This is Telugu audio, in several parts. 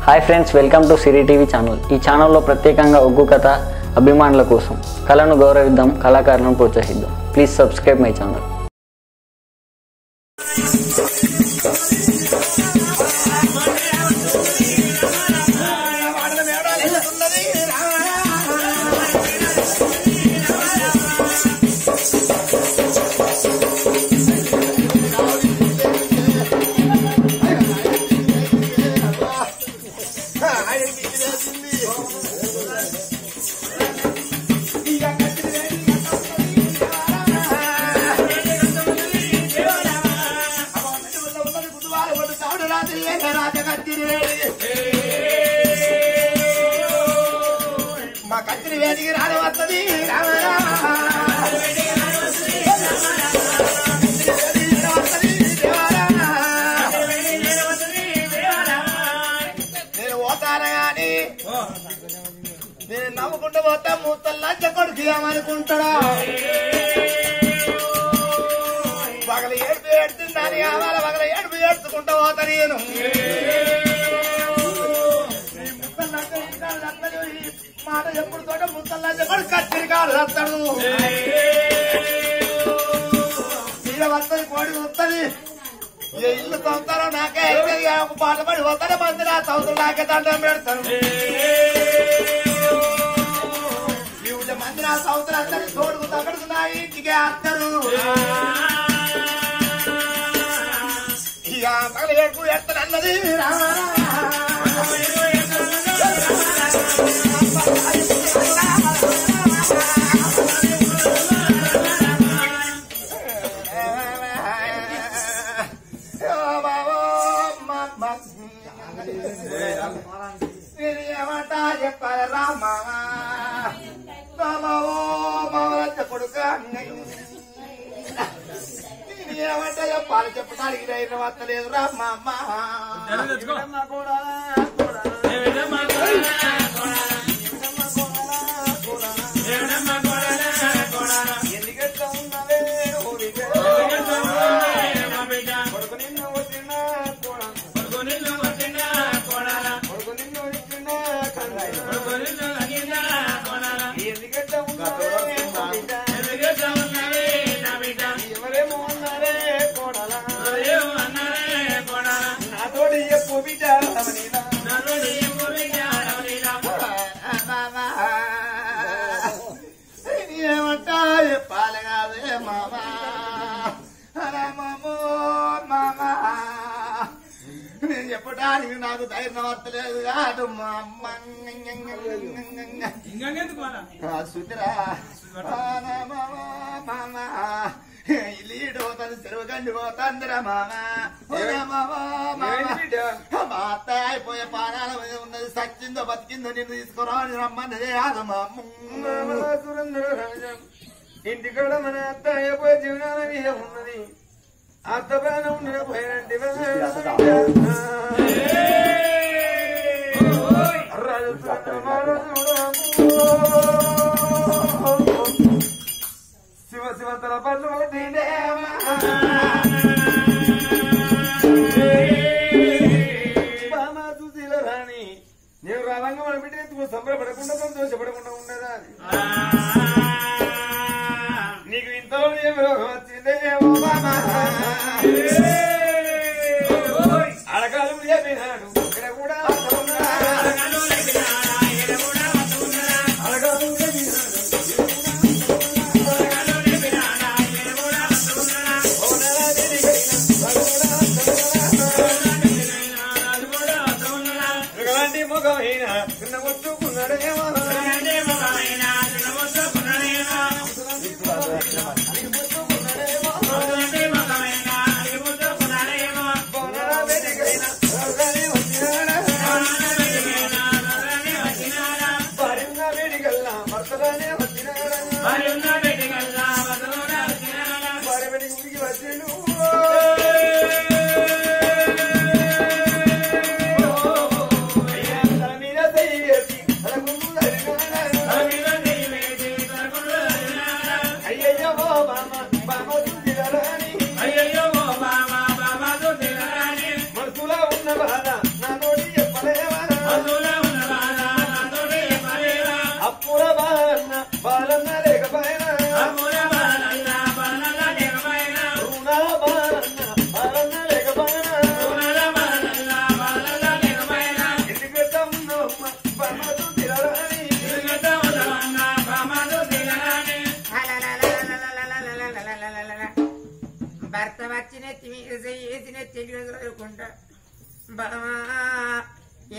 Hi friends welcome to Siri TV channel ఈ ఛానల్లో ప్రత్యేకంగా ఒగ్గు కథ అభిమానుల కోసం కళను గౌరవిద్దాం కళాకారులను ప్రోత్సహిద్దాం ప్లీజ్ సబ్స్క్రైబ్ మై ఛానల్ మా కత్తిరి వేదికి రాని వస్తుంది రామరా నేను పోతాను గాని నేను నవ్వుకుంటూ పోతా మూతల్లా కొడుకు ఏమనుకుంటాడా పగల ఏడుపు ఏడుతుందని కావాలి పగల ఏడుపు ఏడుచుకుంటూ పోతా నేను ఈ ముసల్లాంటి ఉంటాడు అత్తడు. ఈ మాట ఎప్పుడు తోట ముసల్లాంటి కొడుకు కత్తిరి కాడు అత్తడు ఈడ వస్తుంది కోడి వస్తుంది ఏ ఇల్లు తవ్వుతారో నాకే అయితే ఇక ఒక పాట పడి వస్తానే మంది నా తవ్వుతులు నాకే దండం పెడతారు ఈ ఊళ్ళ మంది నా తవ్వుతులు అందరి తోడుకు తగడుకు నా ఇంటికే వస్తారు ఇక పగల ఏడుపు ఎత్తను అన్నది రామా ఏమంటా చెప్పాలి రామా కొడుక ఏమంటా చెప్పాలి చెప్పడానికి ధైర్యం వస్తలేదు రామా కూడా ఎందుకంటే ఉన్నవే ఊరికే కొడుకు నిన్ను వచ్చిన కూడా కొడుకు నిన్ను వచ్చిన ఎందుకంటే ఉన్నవే ఊరికే ఎవరేమో అన్నారే కోడలా నాతోటి చెప్పు బిడ్డ రమణీలా. ఏమంటా చెప్పాలి కాదే మామా అరే మామో మామా నేను చెప్పడానికి నాకు ధైర్యం వస్తలేదు కాదు మా అమ్మ సుతిరా మామా ఇల్లు పోతాను చెరువు గండి పోతాందిరా మామా ఓరే మామా మామా మా అత్త అయిపోయే పానాల మీద ఉన్నది సచ్చిందో బతికిందో నిన్ను తీసుకురా అని రమ్మన్నదే కాదు మా ఇంటి కూడా మన అత్త అయిపోయే జీవనాల మీద ఉన్నది అత్త ప్రాణం ఉండడం పోయినట్టు శివ శివ తల పట్ల బామా సుశీల రాణి నేను రావంగా మన బిడ్డ నువ్వు సంబరపడకుండా సంతోషపడకుండా ఉండదా అని. నీకు ఇంతలో ఏమి రోగం వచ్చిందే ఏమో బామా అడగాలు చెప్పినాడు ఇక్కడ కూడా అడగాలు ఎలాంటి ముఖమైనా చిన్న ముచ్చుకున్నాడేమో బొమ్మలా వెతికైనా రాగానే వచ్చినాడా పరిన్న వేడికల్లా భర్తగానే వచ్చినాడా వారి వెనక ఉరికి వచ్చేను అయ్యా తల మీద చెయ్యి వేసి తల ముందు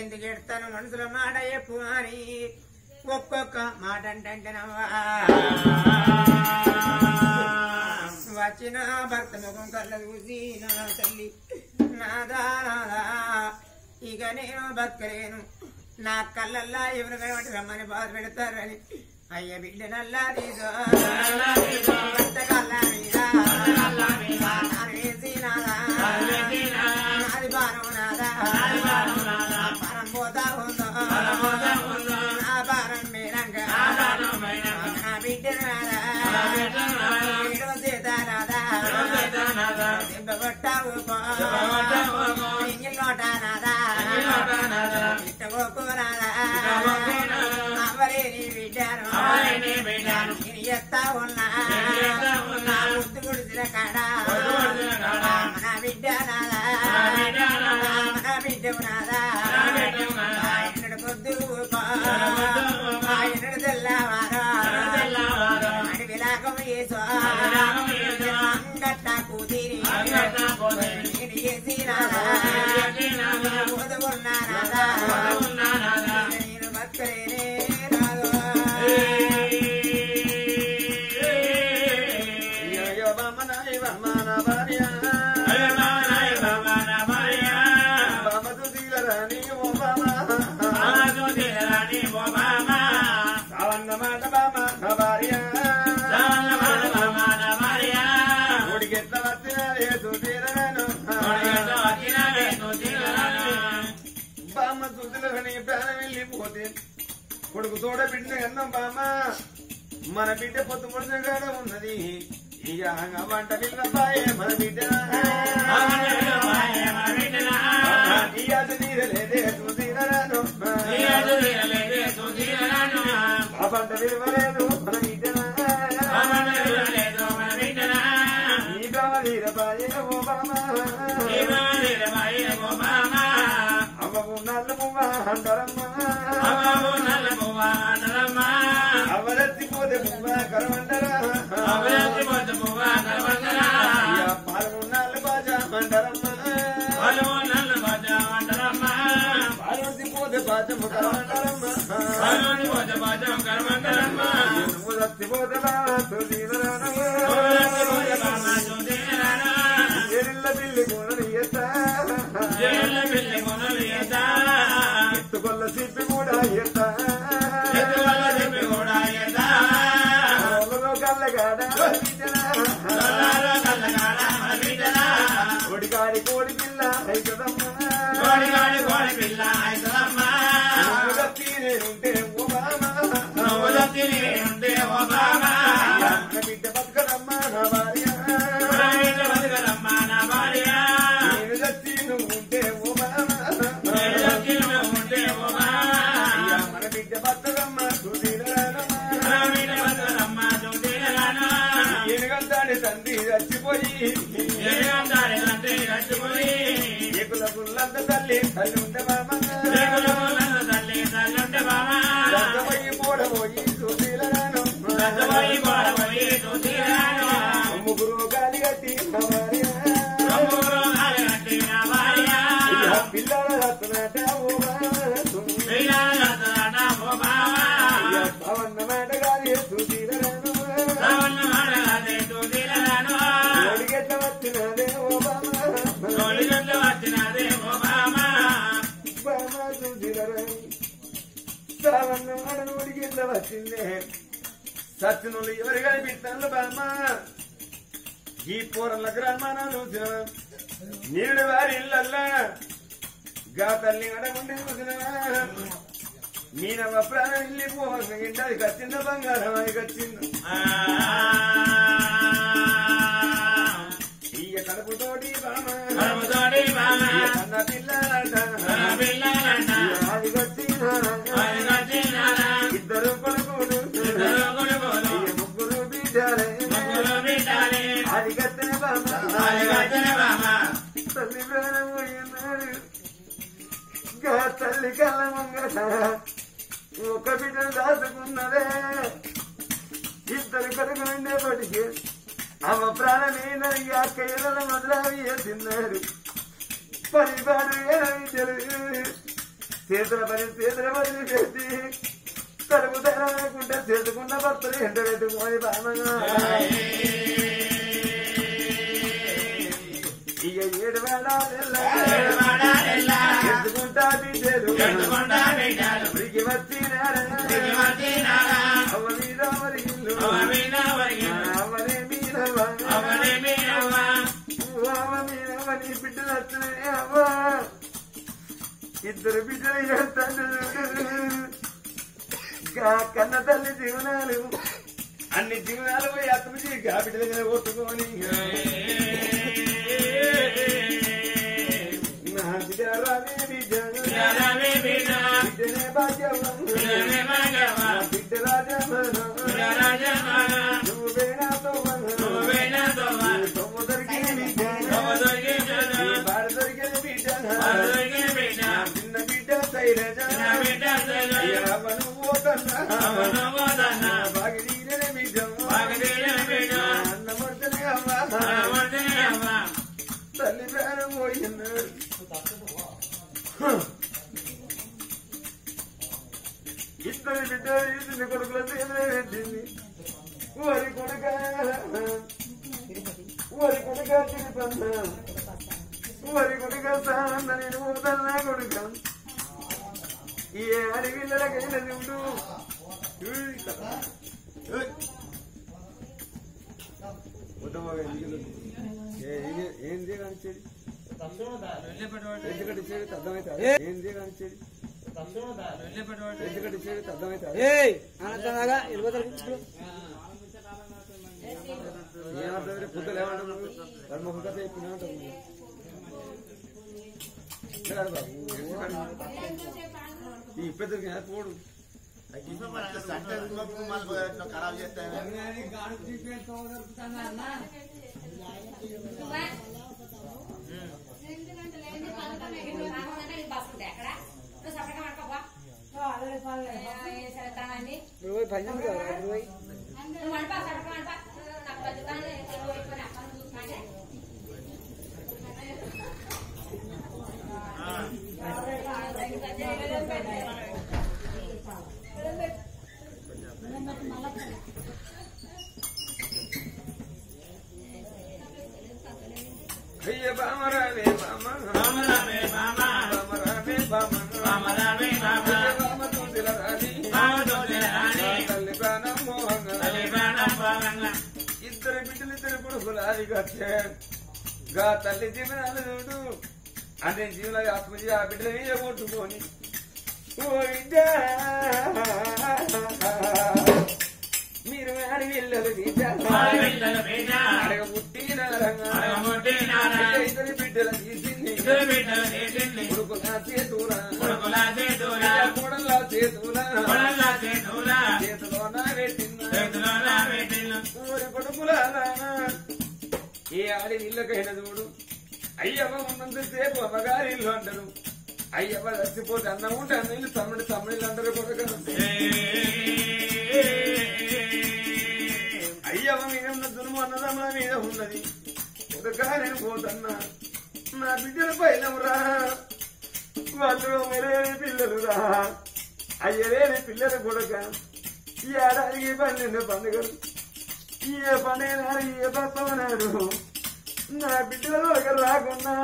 ఎందుకు ఎడతాను మనసులో మాట చెప్పు అని ఒక్కొక్క మాట అంటేనవ్వా వచ్చిన భర్త ముఖం కళ్ళ చూసి నా తల్లి నాదా నాదా ఇక నేను బతకలేను నా కళ్ళల్లా ఎవరు కనబడి రమ్మని బాధ పెడతారని అయ్య బిడ్డ నల్లా తీసో భర్త కళ్ళ మీద నాన్న వేసి నాదా నాది భారం నాదా భారం పోతా ఉందో నా భారం మీరంగా నా బిడ్డ నాదా వీడు సీత నాదా దెబ్బ కొట్టావు ఇంగిలోట నాదా ఇట్టగోకు నాదా అవరే నీ బిడ్డను నేను ఎత్తా ఉన్నా ముద్దు గుడిసిన కాడ మన బిడ్డ నాదా మన బిడ్డ నాదా ఆయనడు పొద్దు ఆయనడు తెల్లవారు అడవిలాగం వేసో అంగట్ట కూతిరి నేను చేసి నాదా పొదుగున్నా నాదా నేను బతకలేనే రాదు అయ్యో బామనాయి బామన భార్య బామ తుదిలరాని ఓ బామ సావన్న మాట బామ నా భార్య ఉడికెట్ల వచ్చినారే తుదిలరాను బామ్మ తుదిలరని ప్రాణం వెళ్ళిపోతే కొడుకు తోడ బిడ్డ అన్నం బామ్మ మన బిడ్డ పొద్దు పొడిన కాడ ఉన్నది ఇక వంట పిల్ల పాయే మన బిడ్డ ఇయాదు తీరలేదే తుదిలరాను ఆ పంట విలువలేదు మన బిడ్డ ఈ బామ వీరపాయే ఓ బామ అవ్వవు నల్ల మువ్వ అంటారమ్మా అవరత్తిపోతే మువ్వ కరమంటారా పాలు నల్ల బాజా అంటారమ్మా పాలొత్తిపోతే బాజము కరమంటారమ్మా నువ్వు రత్తిపోతే బాగా తుదిలరానయ్యా ఎరిల్ల పిల్లి కొనని ఎత్తా ఎత్తుకొల్ల సిప్పి కూడా ఎత్తా కళ్ళగాడ ఒడికాడి కోడి పిల్ల అయితదమ్మా తీరేంటే బిడ్డ బతకదమ్మా నా భార్య నేను చచ్చి నువ్వు ఉంటే ఓ మన బిడ్డ బతకదమ్మా ఎనుగంతాడి తండ్రి చచ్చిపోయి ఎకుల పుల్లంత తల్లి తల్లి ఉంటే మామ రక్తమయ్యి పోడబోయి చూసిరాను ముగ్గురు గాలి కట్టి నా భార్య పిల్లల రత్నట ఓ పవన్న మాట గాలి చూసిరాను అడిగెట్ల వచ్చినదే ఓ బామ బామ చూసిరాను సావన్న మాట ఒడిగెట్ల వచ్చిందే సత్యనులు ఎవరు కనిపిస్తాను బామ్మ ఈ పూరల గ్రామాన చూసిన నీడు వారి ఇళ్ళల్లా గా తల్లి అడగుండి చూసిన నేనవ ప్రాణం వెళ్ళిపోవాలి ఇంటది కచ్చింద బంగారం అది కచ్చింది ఇయ్య కడుపుతోటి బామ ఇయ్య కన్న పిల్లలంట అది కచ్చిన ఇద్దరు కొడుకులు ఇయ్య ముగ్గురు బిడ్డలే అది కత్తిన బామ తల్లి ప్రాణం పోయినాడు గా తల్లి కళ్ళ ముంగట ఒక బిడ్డను దాచుకున్నదే ఇద్దరు కొడుకు ఉండేపటికి అమ్మ ప్రాణమైన ఈ అక్క ఎర్రల మొదలవి తిన్నారు పరిపాడు విద్యలు చేతుల పని చేతుల పని పెట్టి కడుపు తేరాకుంటే చేసుకున్న భర్తలు ఎండ పెట్టుకొని బామగా ఇక ఏడు వేళ ఎత్తుకుంటా బిడ్డలు ఉరికి వచ్చినారా అవ్వ మీద మరి ఇల్లు అవ్వనే మీనవ్వ అవ్వ మీనవ్వ నీ బిడ్డలు వచ్చినాయి అవ్వ ఇద్దరు బిడ్డలు చేస్తాను కన్న తల్లి జీవనాలు అన్ని జీవనాలు పోయి అతను గా బిడ్డలు కొట్టుకొని నా బిడ్డ రామే బిడ్డ బిడ్డనే భాగ్యం నా బిడ్డ రాజమన నువ్వే నాతో తొమ్మ దొరికిన బిడ్డ బాడ దొరికిన బిడ్డ నా చిన్న బిడ్డ సైరజ అవను పోతన్నా బాగిదీన బిడ్డ అన్న మొట్టనే అవ్వ తల్లి ప్రాణం పోయినాడు ఇద్దరు బిడ్డలు ఇద్దరు కొడుకుల పెట్టింది వరి కొడుక వరి కొడుక తిరుపన్న వరి కొడుక సాన్న నేను ఊదన్నా కొడుక ఈ అడవిళ్ళకైనా చూడు ఏంది కానిచ్చేది ఎందుకంటే ఇచ్చేది అర్థమవుతుంది ఏంది కానిచ్చేది ఎందుకంటే ఇచ్చేది అర్థమవుతుంది ఏమర్థమైతే పుద్దలు ఏమంటారు ధర్మం కథ చెప్పినా అంటారు ఈ పెద్దకి పోడు ఖరాబ్ చేస్తాను అయ్య బామరావే బామ బామరావే బామ అయ్య బామ తోటిల రాణి తల్లి ప్రాణం మోహంగా ఇద్దరు బిడ్డలు ఇద్దరు కొడుకులు అది కట్టే గా తల్లి జీవనాలు చూడు అదే జీవుల ఆత్మజీ ఆ బిడ్డల మీద కొట్టుకొని ఓ బిడ్డ మీరు ఆడి వెళ్ళలు బిడ్డ అడగ పుట్టినారంగా ఇద్దరు బిడ్డల తీసింది కొడుకుల చేతుల కోడల చేతుల చేతిలోన పెట్టిన ఊరి కొడుకులారా ఏ ఆడి ఇళ్ళకైనా చూడు అయ్యవ్వ ఉన్నంతసేపు అమ్మగారి ఇల్లు అంటారు అయ్యవ్వ చచ్చిపోతే అన్నం ఉంటే అన్న ఇల్లు తమ్ముడు తమ్ముడు అంటారు కొడుకు అయ్యవ్వ మీద ఉన్న దుర్ము అన్నదమ్ముల మీద ఉన్నది కొడుక నేను పోతన్నా నా బిడ్డల పైనవురా వాళ్ళు మెరేని పిల్లలు రా అయ్యలేని పిల్లలు కొడుక ఈ ఏడాదికి పన్నెండు పండుగలు ఏ పండుగ నాడు ఏ బతువ నాడు నా బిడ్డలు ఒకరు రాకున్నా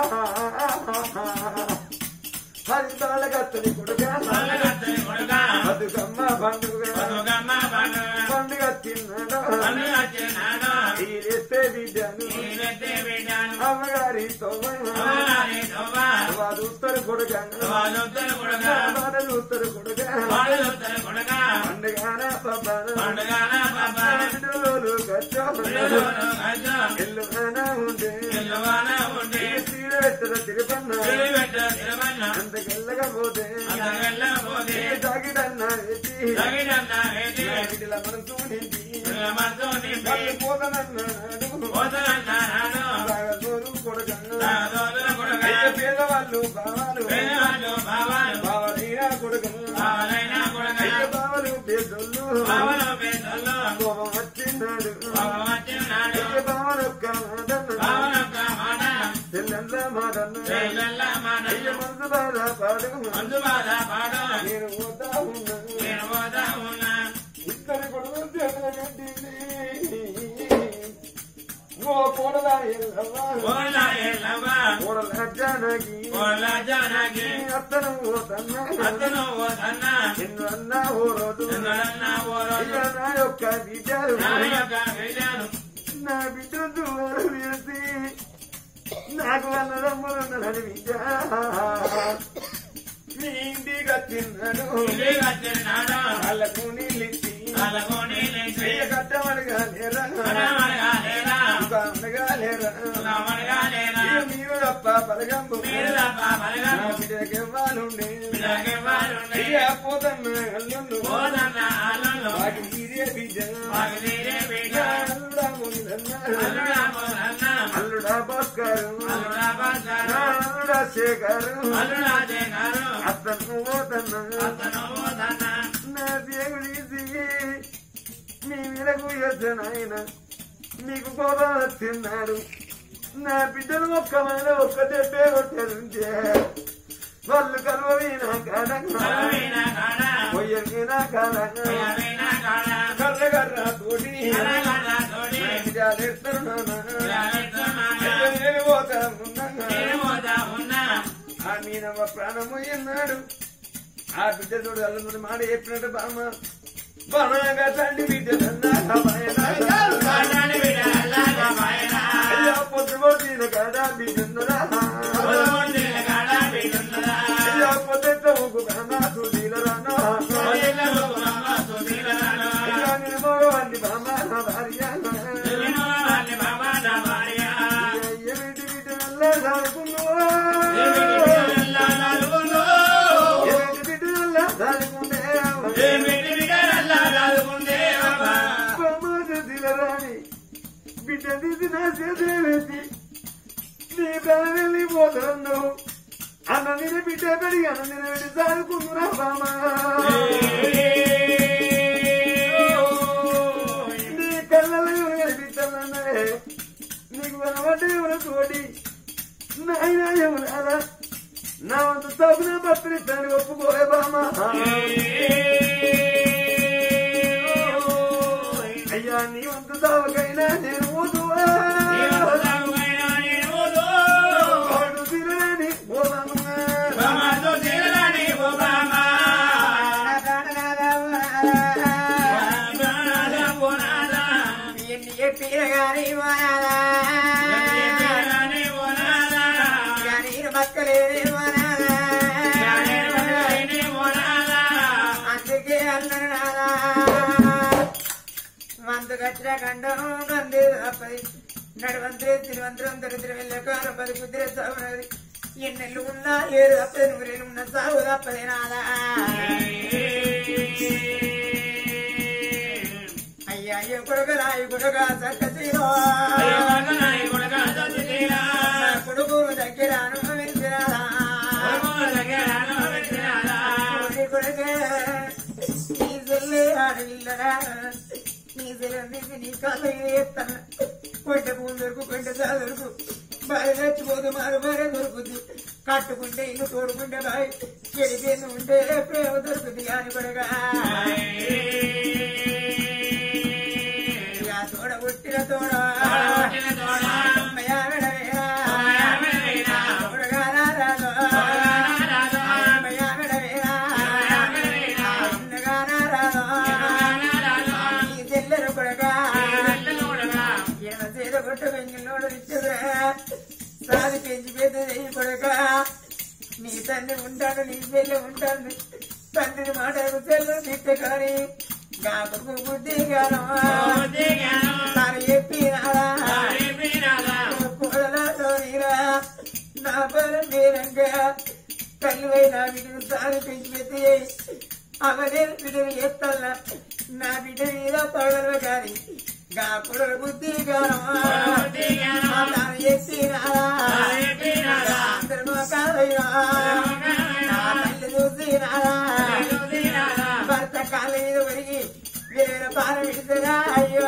అది బాలకత్తని కొడుక బతుకమ్మ పండుగ పండుగ తిన్నాడు ఈరెత్తే బిడ్డను అమ్మగారితో వాడు ఉత్తరు కొడుక వాడు ఉత్తరు కొడుక పండుగన పబ్బాన బిడ్డలు కచ్చో ఎల్లు ఉండే తీర పెట్టర తిరుపన్న అంతకెళ్ళకపోతే తాగిడన్నా ఎత్తి బిడ్డల మనసు నింపి వాళ్ళు పోతనన్నాడు సాగతోరు కొడుకన్నా అయ్య పేదవాళ్ళు బావాలు బావలీరా కొడుకన్నా అయ్య బావలు పేదోళ్ళు కోపం వచ్చినాడు అయ్య బావలొక్క మాటన్న తెల్లండ్ల మాటన్న చెల్లెల్ల మన అయ్య మనసు బాధ పాడు మందు బాధ పాడు నేను పోతా ఉన్నా నేను పోతా ఉన్నా ఇద్దరు కొడుకు జగన్టిని ఓ కోడలా ఎల్లవ్వా ఓలా ఎల్లవ్వా కోడల జానకి ఓలా జానకి అత్తను పోతన్నా అతను ఓదన్నా నిన్ను అన్నా ఓ రోజు నిన్నడన్నా ఓ రోజు ఇక నా యొక్క బిడ్డలు నా యొక్క వెళ్ళాను నా బిడ్డ దూరం చేసి నాకు అన్నదమ్ములున్నదని బిడ్డ మీ ఇంటికి వచ్చిన్నాడు ఇంటికి వచ్చినాడు వాళ్ళకు నీళ్ళిచ్చి వాళ్ళకు నీళ్ళిచ్చి చెయ్య కట్టమనగా లేరా కడమడగా లేరా ఒక అనగా లేరా కడమడగా లేరా ఇక మీరు తప్ప బలగంపు మీరు తప్ప నా బలగము బిడ్డకి ఇవ్వాలుండే పిల్లకివ్వాలుండే. ఇక పోతన్న అల్లుండు ఓదన్న అల్లుళ్ళు వాకి తీరే బిడ్డ వాకి తీరే బిడ్డ. అల్లుడా మునిదన్న అల్లుడా పోదన్న అల్లుడా భాస్కరు అల్లుడా బంగారు అల్లుడా శేఖరు అల్లుడా జగారు అతను పోతన్న అతను ఓదన్న నా దేవుడి మీ మీరకు ఎద్దనాయన మీకు కోపం వచ్చిన్నాడు నా బిడ్డలు ఒక్కమైన ఒక్క దెబ్బే కొట్టారుంటే వాళ్ళు కలవైన కాడంగా కలవైన కాడ పొయ్యైన కాడంగా కలవైన కాడ కర్ర కర్ర తోటి కలగల తోడి జాలేస్తారు నాన్న జాగ్రత్తమాగా నేను పోతా ఉన్నాగా నేను పోతా ఉన్నా ఆ మీనమ్మ ప్రాణము ఎన్నాడు ఆ బిడ్డ చూడు అల్లుని మాట చెప్పినట్టు బామ్మ బాగా తండ్రి బిడ్డ కాడాని బిడ్డ అల్లాగా మాయనా పొద్దు పొద్దున కాదా బిడ్డరా పొలమొందిన కాడ బిడ్డున్నదా పొద్దు కాదా సుధీలరానా పొలిలకు అమ్మ సుధీరరాను మగవాన్ని బామ్మ నా భార్య ఎన్నో వాళ్ళ బాబా నా భార్య ఏమిటి బిడ్డ సాగుకున్నా ఏమిటి బిడ్డలల్లా నలుగురు ఏమిటి బిడ్డ సాగుకుంటే ఏమిటి బిడ్డలల్లా నలుగుండే బాబా రాని బిడ్డ తీసి నా చేతిలో వేసి నీ ప్రాణం వెళ్ళిపోతున్నావు అన్న నేను బిడ్డ పెరిగి అన్న నేను వెళ్ళి సాగుకుంటున్నా బామా నీ కళ్ళలో కనిపించాలన్నారే నీకు కనబడ్డ ఎవరు తోడి నాయన ఎవరాలా నా వంతు తప్పున పత్రిస్తాను ఒప్పుకోలే బామా అయ్యా నీ వంతు తావకైనా నేను ఊదువా వాడు తినని పోదామా ఎన్ని చెప్పిన గాని మానాలా గాని బతకలేని మానాలా అందుకే అన్నాడు నాదా మందు కట్టిన కండం కంది అప్పది నడువంతరే తిరువంతరం దరిద్రం వెళ్ళే కాలం పది కుదిరే సాగునది ఎన్నెళ్ళు ఉన్నా ఏడు తప్పది నూరేళ్ళు ఉన్న సాగు తప్పది నాదా అయ్యా ఏ కొడుకురా ఈ కొడుక చక్క తీరో కొడుకు దగ్గరాను విరిచిరాదా నీ కొడుకే నీ చెల్లి ఆడవిల్లరా నీ చెల్లి నీ కాళ్ళు ఎత్తాను కొంట పూలు దొరుకు కొంట చాలు దొరుకు భార్య చచ్చిపోదు మారు భార్య దొరుకుద్ది కట్టుకుంటే ఇల్లు తోడుకుంటే బాయ్ చెడిపోయింది ఉంటే ప్రేమ దొరుకుద్ది అని కొడగా యా తోడ పుట్టిన తోడ అమ్మయ్య విడవేరా తోడగా రారాదో అమ్మయ్య విడవేరా అన్నగా రారాదో ఈ చెల్లెలు కొడగా ఎనభై చేత కొట్ట వెంగిలోడు ఇచ్చదురా సాది పెంచి పెద్ద చెయ్యి కొడగా నీ తండ్రి ఉంటాడు నీ చెల్లి ఉంటుంది తండ్రిని మాటకు చెల్లు తిట్ట కానీ నా కొడుకు బుద్ధి గానమా తాను చెప్పినారా కోడలతో నీరా నా పరం నేరంగా తల్లివై నా బిడ్డను తాను పెంచి పెద్ద అవనే బిడ్డను ఎత్తల్లా నా బిడ్డ మీద పడగలవు కానీ గా పొడల బుద్ధి గానమా తాను చెప్పినారా అందరూ కాదయ్యా నా తల్లి చూసినారా భర్త కాళ్ళ మీద ఒరిగి వేరే పాల విడుదరా అయ్యో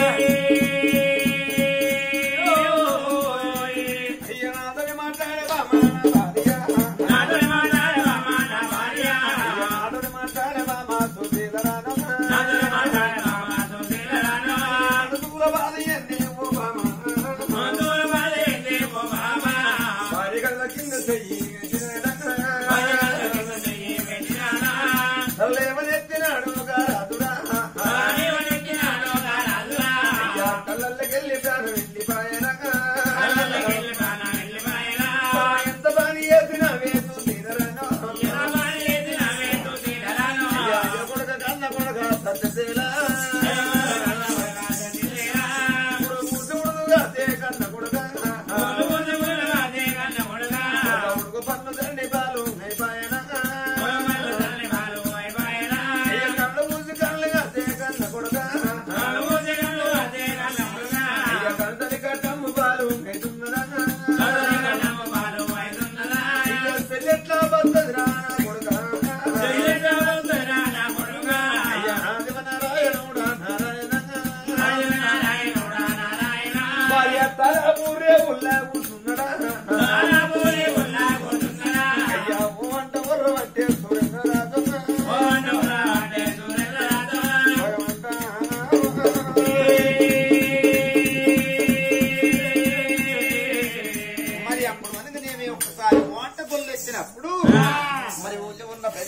అయ్యా నాతోని మాట్లాడే బామ్మ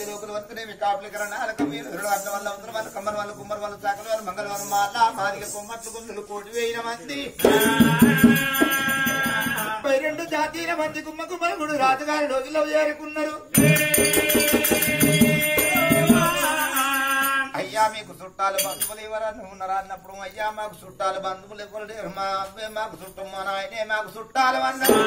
లోకల వరకునేమి కాపులకరణ అలక మీరు అట్ల వల్ల వందల వల్ల కమ్మల వల్ల కుమ్మల వల్ల చాకల వల్ల మంగళ వల్ల మాల మాదిగ కొమ్మట్లు గుందులు కోటి వేల మంది ముప్పై రెండు జాతీయ మంది కుమ్మ కుమ్మరుగుడు రాజుగారి రోజుల్లో చేరుకున్నారు అయ్యా మీకు చుట్టాలు బంధువులు ఎవరన్నా ఉన్నారా అన్నప్పుడు అయ్యా మాకు చుట్టాలు బంధువులు ఎవరు లేరు మా అవ్వే మాకు చుట్టం మా నాయనే మాకు చుట్టాలు అన్నారు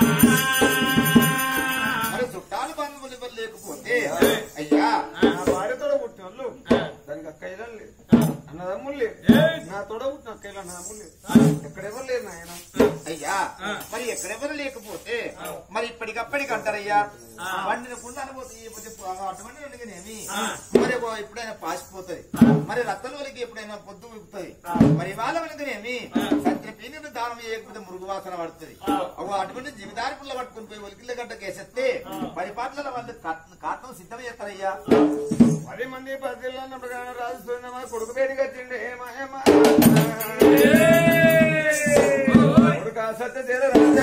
మరి చుట్టాలు బంధువులు ఎవరు లేకపోతే అయ్యా నా భార్య తోడ పుట్టిన వాళ్ళు దానికి అక్క ఇళ్ళని లేదు అన్నదమ్ములు లేదు నా తోడ పుట్టిన అక్క ఇళ్ళ అన్నదమ్ములు లేదు ఎక్కడెవరు లేరు నాయన అయ్యా మరి ఎక్కడెవరు లేకపోతే మరి ఇప్పటికప్పటికి అంటారయ్యా వండిన కుండాను పోతే అటువంటి వండుకనేమి మరి ఓ ఎప్పుడైనా పాసిపోతుంది మరి రక్తలోలికి ఎప్పుడైనా పొద్దు విప్పుతుంది మరి వాళ్ళ వెనుకనేమి సంత్రి పీని దానం చేయకపోతే మురుగు వాసన పడుతుంది అవు అటువంటి జీవితారి పుల్ల పట్టుకుని పోయి ఒలికిళ్ళ గడ్డ కేసేస్తే పరిపాట్ల వాళ్ళు కాటం సిద్ధం చేస్తారయ్యా పది మంది పది అన్నప్పుడు కానీ రాజు సూర్యమా కొడుకు పేరుగా తిండే మాయమా కొడుక సత్య తీర రాజా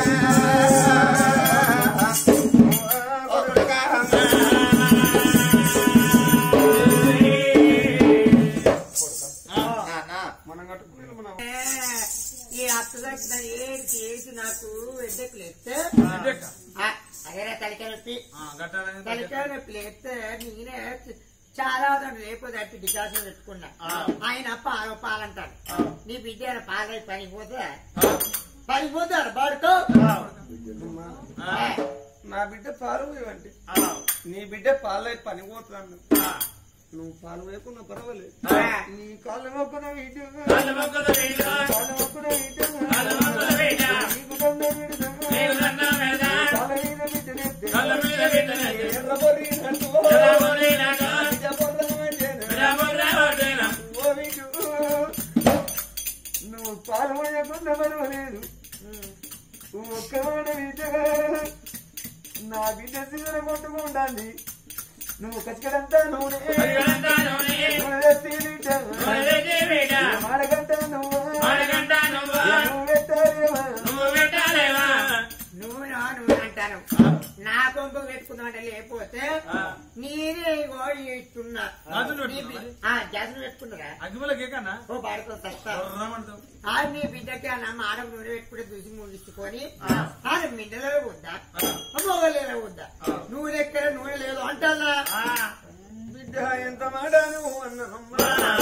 కొడుకా నాన్న మనం కట్టుకుని మనం ఈ అత్త దగ్గర ఏడికి ఏడికి నాకు ఎడ్డెక్కులు ఎత్తే అదే తలకాయ నొప్పి తలకాయ నొప్పి లేస్తే నేనే చాలా దాన్ని లేకపోతే అట్టి డికాషన్ పెట్టుకున్నా ఆయన పాలు పాలంటాడు నీ బిడ్డ ఏమైనా పాలై పనిపోతే పనిపోతాడు బాడుకో నా బిడ్డ పాలు పోయేవంటి నీ బిడ్డ పాలు పని పోతున్నాను నువ్వు పాలు వేయకున్నా పర్వాలేదు నీ కాళ్ళు మొక్కన ఇటు కాళ్ళు మొక్కన ఇటు నీకు దండం పెడతా. కాళ్ళ మీద బిడ్డనెత్తి. ఎర్రబొర్రినట్టు. నిజబొర్రమట్టేనా. ఓ బిడ్డు. నువ్వు పాలు పోయకుండా పర్వాలేదు నువ్వు ఒక్కవాడ బిడ్డ నా బిడ్డ సిగర కొట్టుకుంటాంది నువ్వు కచ్చడంతా నూనె నూనె తెచ్చి బిడ్డ. మాడగంట నువ్వు నువ్వు పెట్టాలేవా? నువ్వు నా నువ్వు అంటాను నా కొంపు పెట్టుకుందామంటే లేకపోతే నేనే గోడి ఇస్తున్నా జాజులు నీ పెట్టుకున్నావా? బి- ఆ, జాజులు పెట్టుకున్నారా అగ్గిపుల్లకి కన్నా ఓ పాడుకో సస్తా రమ్మంటావు ఆ నీ బిడ్డకి అన్న మాడ నూనె పెట్టుకుంటే చూసి ముగించుకొని ఆ మిండలో వద్దా మొగలేలో వద్దా నూనె ఎక్కడ నూనె లేదు అంటారా బిడ్డ ఎంత మాట నువ్వు అన్నమ్మా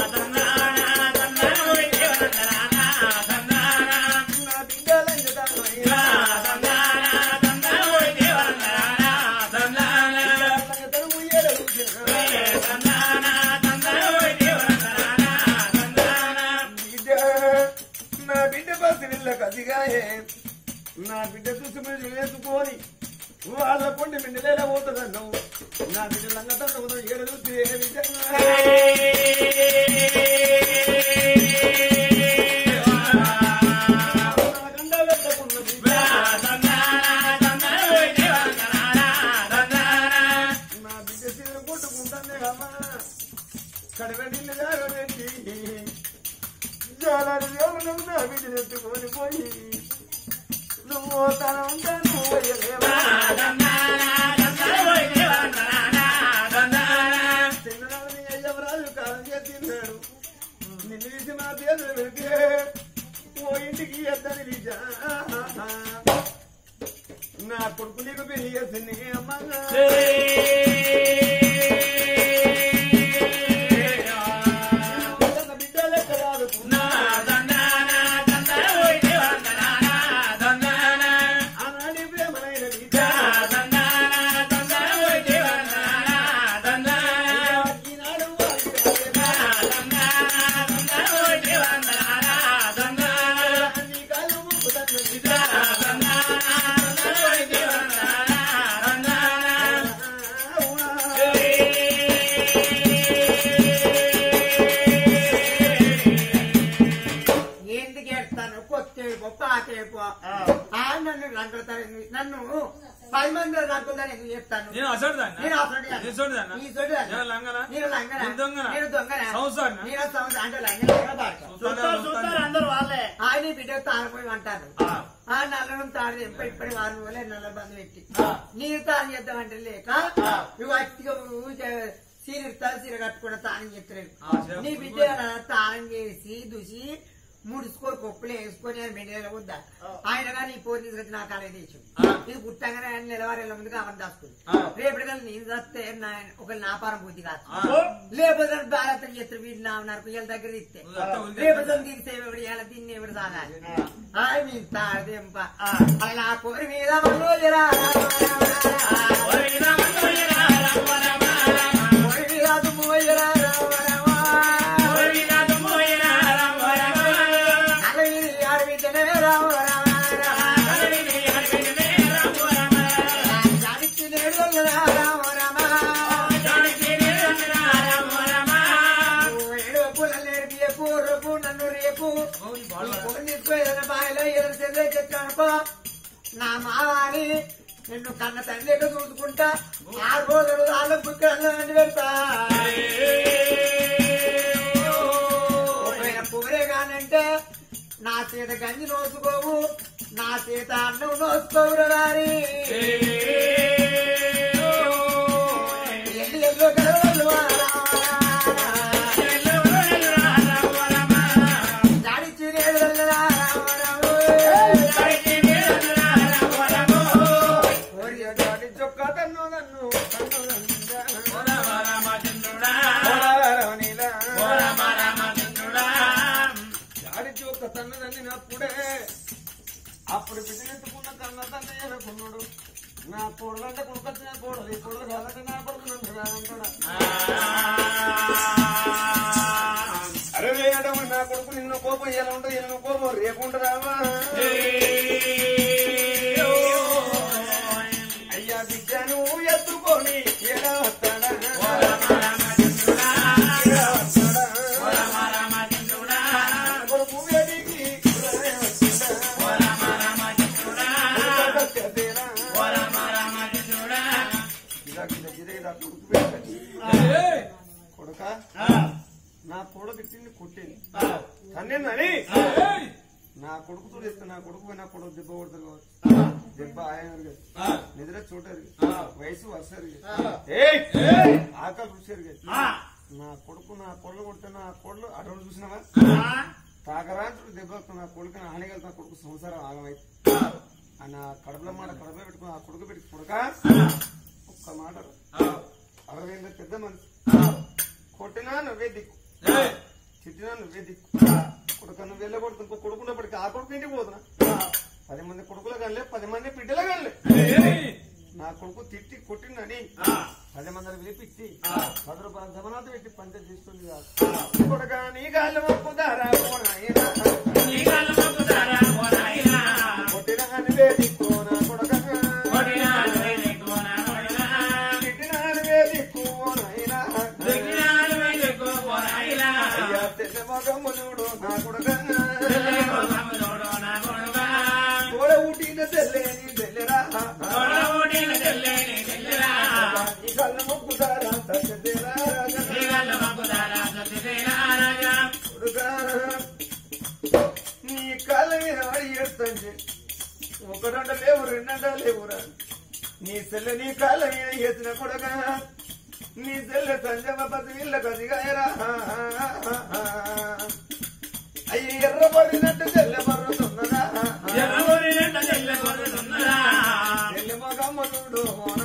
నా బిడ్డలంజదామయ్యా. తలుపు ఎడవుకిరా. బిడ్డ నా బిడ్డ పసిరిల్ల కసిగాయే నా బిడ్డ చూసి మీరు వేసుకొని వాళ్ళ పొండి మిండలేలా పోతుందన్నావు నా బిడ్డ లంగ తక్కువ ఏడు చూసి ఏ విధంగా నా గండ పెట్టకున్న బిడ్డ. నా బిడ్డ సీరు కొట్టుకుంటానే అమ్మా కడవెడిల్లు జాగబెట్టి జాలాలు ఎవరు నా బిడ్డ ఎత్తుకొని పోయి నువ్వు తన ఉంటా నువ్వు పోయలేవా చిన్ననాడు నీ అయ్యవరాజు కాలం చేస్తున్నాడు నిన్ను తీసి మా చేతులు పెడితే ఓ ఇంటికి ఎద్దని విజా నా కొడుకు నీకు పెళ్లి చేసింది అమ్మగా బిడ్డ లెక్క రాదుకున్నా ఆనాడి ప్రేమనైన బిడ్డ ఈనాడు నీ కాళ్ళు మొక్కుతాను బిడ్డ ఎందుకు ఏడుస్తాను కొత్తేపో పాతేపో ఆ నన్ను రంగుతారు నన్ను పది మంది రంగుతారు ఎందుకు చెప్తాను నేను అసలు నేను అసలు నేను చూడదాన్నా? నీ చోటు నేను లంగనా? నేను లంగనా నేను దొంగనా? నేను దొంగనా సంవత్సరానా? నేను సంవత్సరం అంటే లంగనా బాడక చూస్తారు అందరూ వాళ్ళే ఆయన బిడ్డ తారపోయి అంటారు ఆ నల్లను తాడు తెంప ఇప్పటి వారం రోజులే నల్ల బంధు పెట్టి నీరు తాను చేద్దామంటే లేక నువ్వు అతిగా సీర ఇస్తారు సీర కట్టుకున్న తానం చెప్తలేదు నీ బిడ్డ తానం చేసి దుసి ముడుచుకొని కొప్పులు వేసుకొని ఆయన మెడలో వద్దా ఆయన కానీ ఈ పోరు తీసుకొచ్చి నా కాలే తెచ్చు ఇది పుట్టంగానే ఆయన నిలవారి ముందుగా అవన్నీ దాచుకుంది రేపటి కల్లా నేను చస్తే నా- ఒక నాపారం బుద్ధి కాదు లేకపోతే భారతం చేస్తారు వీళ్ళు నా నరకు వీళ్ళ దగ్గర ఇస్తే రేపటి కల్లా తీస్తే ఎవడు ఇలా తిని ఎవడు సాగాలి ఆయన మీ తాడేంప అలా నా కోరి మీద మనోజరా కోరి మీద దుమ్మోజరా అరవి అరవితనే రామ రామ జాడికి నేడు రామ రామ ఏడు పుల్ల రేపు రేపు నన్ను రేపు బాయిలో ఎదురు చెల్లె చెట్టు నా మావాని నిన్ను కన్న తండ్రి చూసుకుంటా ఆ రోజులు వాళ్ళ బుక్కలు పెడతా ఒకవేళ పోరే కానంటే నా చేత గంజి నోసుకోవు నా చేత అన్నం నోసుకోవురు గారి ఎల్లు ఎల్లు గడవలు జాడిచ్చి నేడు వెళ్ళరా జాడి చొక్క తన్ను నన్ను తన్ను జాడి చొక్క తన్ను నన్నినప్పుడే అప్పుడు బిడ్డనెత్తుకున్న కన్న తన్నే అనుకున్నాడు నా కోడలంటే కొడుకొచ్చిన కోడలు ఈ కోడలు కాదంటే నా కొడుకున్నాడు కాదంటాడా అరే వేయడం నా కొడుకు నిన్ను కోపం ఎలా ఉంటుంది నిన్ను కోపం రేపుంటారావా అయ్యా బిడ్డను ఎత్తుకొని ఎలా వస్తాడా ఎలా వస్తాడా? కొడుకు వేడికి ఎలా వస్తాడా? కొడుకు కట్టేరా? ఇలా గిద గిద ఇలా కొడుకు పెట్టండి. కొడుక నా కొడుకు తిండి కొట్టింది కన్నేనని నా కొడుకుతో ఇస్తే నా కొడుకు పోయి నా కొడుకు దెబ్బ కొడతారు కావచ్చు దెబ్బ ఆయన ఎరగదు. నిద్ర చోట ఎరగదు. వయసు వరుస ఎరగదు. ఏయ్! ఆకలి రుచి ఎరగదు. నా కొడుకు నా కొడుకు కొడితే నా కొడుకు అటువంటి చూసినావా తాగరాంతుడు దెబ్బకు నా కొడుకు నా హానిగలుగుతా కొడుకు సంసారం ఆగమైతే ఆ నా కడుపులో మాట కడుపులో పెట్టుకుని ఆ కొడుకు పెట్టి కొడుక ఒక్క మాట రా. అరవై ఎనిమిది పెద్ద మనిషి కొట్టినా నువ్వే దిక్కు తిట్టినా నువ్వే దిక్కు కొడుకు నువ్వు వెళ్ళకూడదు ఇంకో కొడుకున్నప్పటికీ ఆ కొడుకు ఇంటికి పోతున్నా పది మంది కొడుకులు కనలే పది మంది బిడ్డలు కనలే నా కొడుకు తిట్టి కొట్టిందని పది మందిని పిలిపించి పది రూపాయల జమనాథ పెట్టి పంట చేస్తుంది కాదు కొడుక నీ గాలి మొక్కుదారా కొట్టిన నువ్వే దిక్కు నా కొడుక తిట్టిన నువ్వే దిక్కు నాయనా అయ్యా తెల్ల మగమునుడు నా కొడుక గోడ ఊటిన తెల్లేని తెల్లరా ఈ కళ్ళ మొక్కుదారా సత్యదేరా కొడుకా నీ కాళ్ళ మీద వాడి ఏడుతుంది ఒకటంట లేవు రెండంట లేవురా నీ సెల్ల నీ కాళ్ళ మీద ఎత్తిన కొడక నీ సెల్ల సంజమ పది వీళ్ళ కదిగాయరా అయ్యి ఎర్రబడినట్టు తెల్ల మర్రుతున్నదా తెల్ల మగమ్మనుడు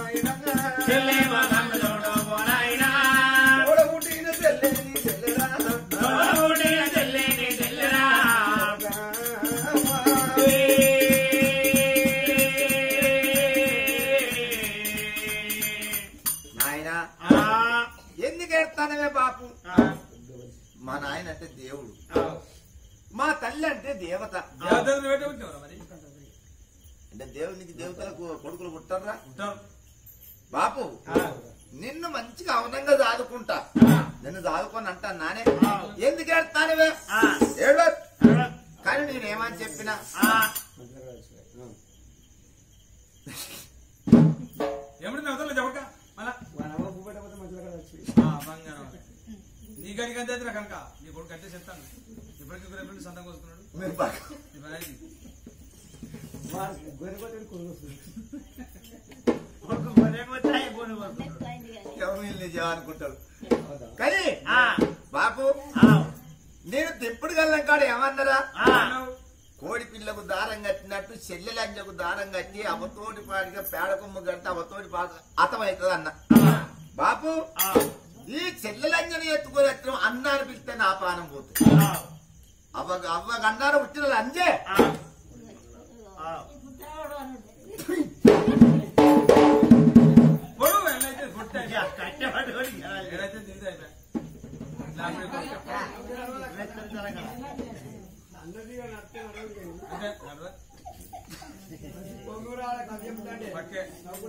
ఓడ పుట్టిన తెల్లేని తెల్లరా నాయన ఎందుకు ఎడతానవే బాపు మా నాయన అంటే దేవుడు మా తల్లి అంటే దేవత అంటే దేవునికి దేవతలకు కొడుకులు పుట్టారా బాపు నిన్ను మంచిగా అవనంగా దాదుకుంటా నిన్ను దాదుకొని అంటాను నానే ఎందుకు ఎడతానవే ఏడవ కానీ నేనేమని చెప్పినా ఏమిటి నవ్వుతారు చెప్పక మళ్ళా వానమ్మ పువ్వటపోతే మధ్యలో కదా వచ్చి ఆ, బంగారం నీ గడికి అంతే అయితే కనుక నీ కొడుకు అంతే చెప్తాను ఇప్పటికీ రేపు సంతం కోసుకున్నాడు మీరు బాగా నీ పని అయింది. ఎవరు వీళ్ళు నిజం అనుకుంటారు కానీ బాపు నేను తెప్పుడు గల్లం కాడ ఏమన్నారా కోడి పిల్లకు దారం కట్టినట్టు చెల్లెలంజకు దారం కట్టి అవతోటి పాడిగా పేడ కొమ్ము కట్టి అవతోటి పాట అతమవుతుంది అన్న బాపు ఈ చెల్లెలంజని ఎత్తుకొని ఎత్తడం అన్నాను పిలిస్తే నా ప్రాణం పోతుంది అవ్వ అవ్వ అన్నాను పుట్టిన అంజే పొడుగు ఎన్నైతే పొట్ట ఎడైతే తిరిగి అయిపోయా పక్కే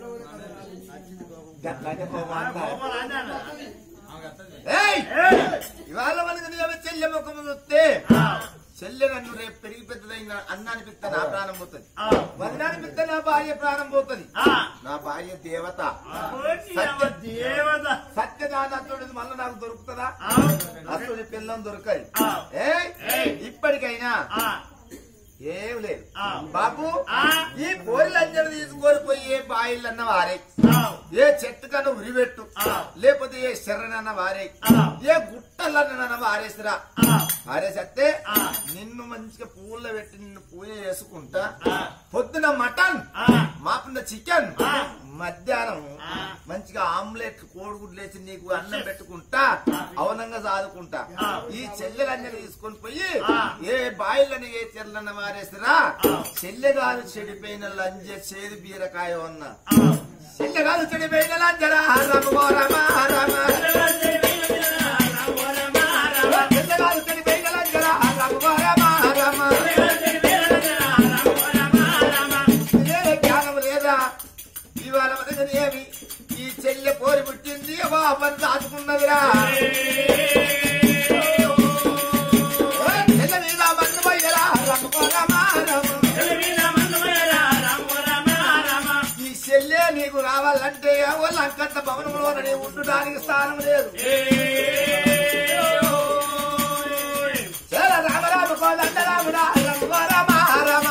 గట్లాగే పోవాలి అన్న. ఆమె అత్తది ఏయ్! ఇవాళ మనకు నిజమే చెల్లె ముఖం చూస్తే చెల్లె నన్ను రేపు పెరిగి పెద్దదైన అన్నాని పిత్త నా ప్రాణం పోతుంది వదినాని పిత్త నా భార్య ప్రాణం పోతుంది నా భార్య దేవత దేవత సత్యదానత్తుడు మళ్ళీ నాకు దొరుకుతుందా ఆ, అతడి పిల్లం దొరకదు ఆ. ఏయ్! ఇప్పటికైనా ఆ, ఏం లేదు ఆ. బాబు ఆ. ఈ పోయిలంజలు తీసుకొని పోయి ఏ బాయిలన్న వారే ఆ, ఏ చెట్టు కన్నా ఉరిపెట్టు ఆ. లేకపోతే ఏ శరణన్న వారే ఆ. ఏ గుట్టలన్న వారేసిరా ఆ, వారేసత్తే ఆ. నిన్ను మంచిగా పూల్లో పెట్టి నిన్ను పూజ చేసుకుంటా ఆ. పొద్దున మటన్ ఆ. మాపున్న చికెన్ ఆ. మధ్యాహ్నం ఆ. మంచిగా ఆమ్లెట్ కోడిగుడ్లు వేసి నీకు అన్నం పెట్టుకుంటా అవనంగా సాదుకుంటా ఆ. ఈ చెల్లెలన్నీ తీసుకొని పోయి ఆ. ఏ బాయిలని ఏ చెల్లెన్న వారేసిరా చెల్లెగాలు చెడిపోయిన లంజ చేదు బీరకాయ ఉన్న ఆ. చెల్లెగాలు చెడిపోయిన లంజరా రమ రమ రమ చెల్లెగాలు చెడిపోయిన లంజరా రమ రమ రమ ఇదే జ్ఞానం లేదా ఇవాళ మనకు ఏమి ఈ చెల్లె పోరి పుట్టింది బాబని దాచుకున్నదిరా చెల్లె మీద మన్ను పోయరా రమ రమ రమ ఈ చెల్లె నీకు రావాలంటే ఓ లంకంత భవనంలో నీవు ఉండడానికి స్థానం లేదు చెల్ల రామ రామ కోదండ రాముడా రమ రమ రమ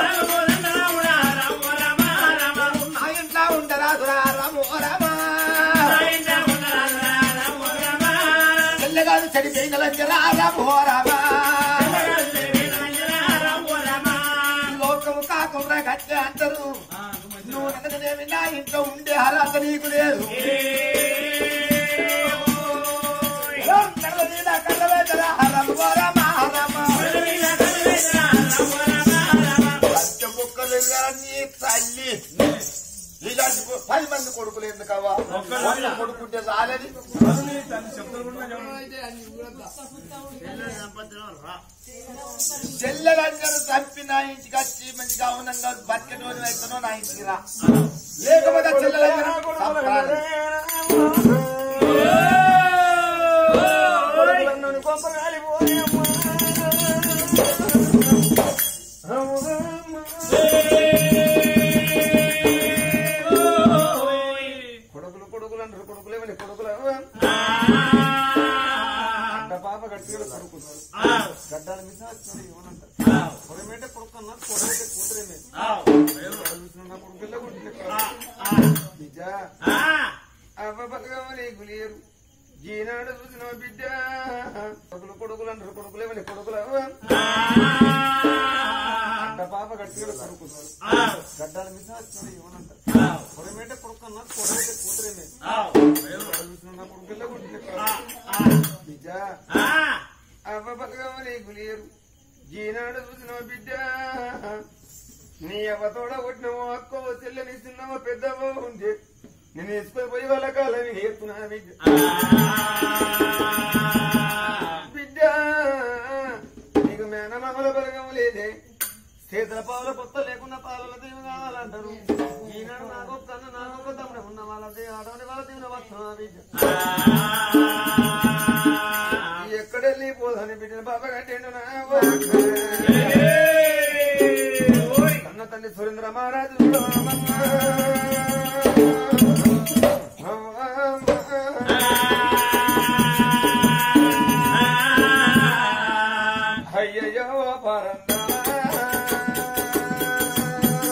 నా ఇంట్లో ఉండరాదురా రమ రమ చెల్లెగారు చెడిపోయిన లంజరా రమ రమ లోకము కాకుండా కట్టే అంటారు నువ్వు నన్నదేమి నా ఇంట్లో ఉండే అర్హత నీకు లేదు కళ్ళ మీద కళ్ళ వేదరా రమ రమ రమ పంచ ముక్కలు నీ తల్లి ఇలాంటి పది మంది కొడుకులు ఎందుకవ్వా ఒక్క కొడుకుంటే చాలని తన శబ్దాలు కూడా చెల్లెలందరూ చంపి నా ఇంటికి వచ్చి మంచిగా అవునంగా బతికటోని అయితేనో నా ఇంటికి రా లేకపోతే చెల్లెలందరూ చంపాలి. కొడుకులు కొడుకులు అంటారు కొడుకులే మరి కొడుకులు అంట పాప గట్టిగా కొడుకున్నారు గడ్డాల మీద వచ్చినాడు ఏమనంటారు కొడమేటే కొడుకు అన్నారు కొడమేటే కూతురేమే చూసిన కొడుకు పిల్ల కొడుకు నిజ అవ్వ బతకమ్మ నీకు లేరు ఈనాడు చూసిన బిడ్డ కొడుకులు కొడుకులు అంటారు కొడుకులే మరి కొడుకులు అంట పాప గట్టిగా కొడుకున్నారు గడ్డాల మీద వచ్చినాడు ఏమనంటారు కొడమేటే కొడుకు అన్నారు కొడమేటే కూతురేమే చూసిన కొడుకు పిల్ల కొడుకు నిజ అవ్వ బతకమ్మ నీకు లేరు ఈనాడు చూసిన బిడ్డ నీ అవ్వతోడ కొట్టినవో అక్కో చెల్లెని చిన్నవో పెద్దవో ఉంది నేను వేసుకొని పోయి వాళ్ళ కాలని ఏరుతున్నా బిడ్డ బిడ్డ నీకు మేనమామల బలగం లేదే చేతుల పావుల కొత్త లేకుండా పాలల దీవు కావాలంటారు ఈనాడు నాకు కన్ను నాకు తమ్ముడు ఉన్న వాళ్ళది ఆడవని వాళ్ళ దీవున వస్తున్నా బిడ్డ ఎక్కడెళ్ళి పోదని బిడ్డన బాబా కట్టేండు నా కన్న తండ్రి సురేంద్ర మహారాజు అయ్యయ్యో పరందా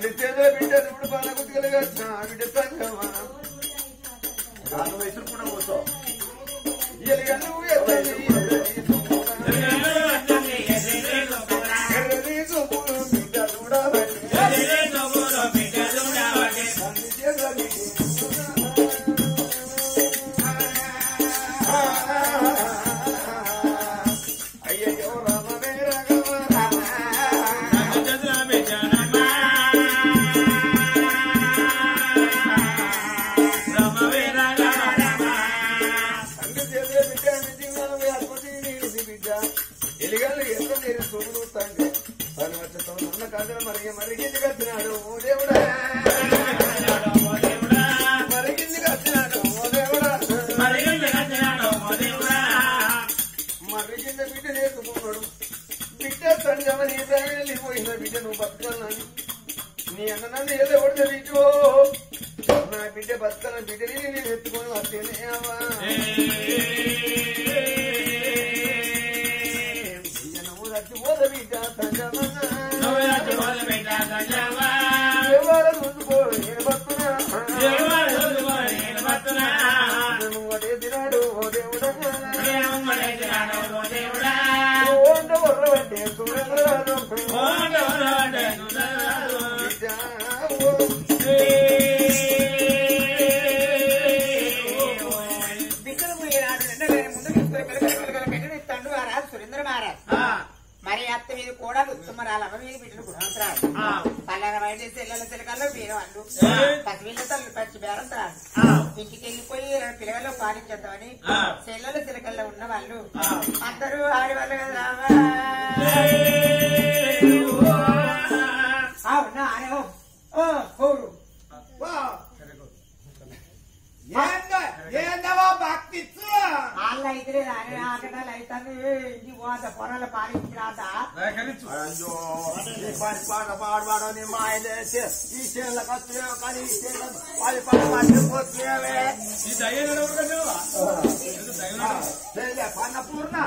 తండ్రి చేత బిడ్డ ఇప్పుడు బాల కుతికలుగా బిడ్డ సంగమా నాలుగు వయసులు కూడా కూర్చో ఎలుగను ఎత్తని ఎర్రని చూపులు బిడ్డ చూడబట్టి తండ్రి చేత అయ్యయ్యో రామవే రాఘవ రామ తండ్రి చేసే బిడ్డ నిజంగా అద్భుతి నీడిది బిడ్డ ఎలిగల్లు ఎంత నేను చూడు తండ్రి తను వచ్చి ఉన్న కథలు మరిగి మరిగింది కట్టినాడు ఓ దేవుడా మరిగింది కట్టినాడు ఓ దేవుడా మరిగింద బిడ్డ నేర్చుకున్నాడు బిడ్డ తండ్రి అవని వెళ్ళిపోయిన బిడ్డ నువ్వు బతకాలని నీ అన్న నన్ను ఏదో కొడితే బిడ్డో నా బిడ్డ బతకాలని బిడ్డని నేను ఎత్తుకొని వస్తేనేవా నువ్వు చచ్చిపోతే బిడ్డ తండ్రి ఎవరు ముందుకో నేను బతుకున్నా నువ్వు అదే తినాడు ఓ దేవుడా ఓంట వర్రబట్టే చూడరాదు బిడ్డ ఓ బిడ్డలు పోయినాడు నిన్ననే ముందు తీసుకొని పిలకల పిలకల పెట్టిన తండ్రి మహారాజ్ సురేంద్ర మహారాజ్ మరి అత్త మీద కూడా ఉత్తమరాలు అమ్మ మీద బిడ్డలు గుణవంతరాలు పల్లెల బయట చెల్లెల చిలకల్లో బీరం అండు పసిపిల్ల తల్లి పచ్చి బేరం తాడు ఇంటికి వెళ్ళిపోయి రెండు పిల్లలు పాలించేద్దామని చెల్లెల చిలకల్లో ఉన్న వాళ్ళు అందరూ ఆడవాళ్ళు కదా రావా అవునా అనే ఓ ఓ హోరు ఏందవా భక్తి వాళ్ళు అయితే అనే ఆకటాలు అవుతాను ఇంటి పోత పొరలు పాలించిరాత అయ్యో ఈ పని పాట పాడవాడు నీ మాయలేసి ఈ చేనుల కత్తి కానీ ఈ చేనుల పది పాట పట్టిపోతేవే పన్న పూర్ణ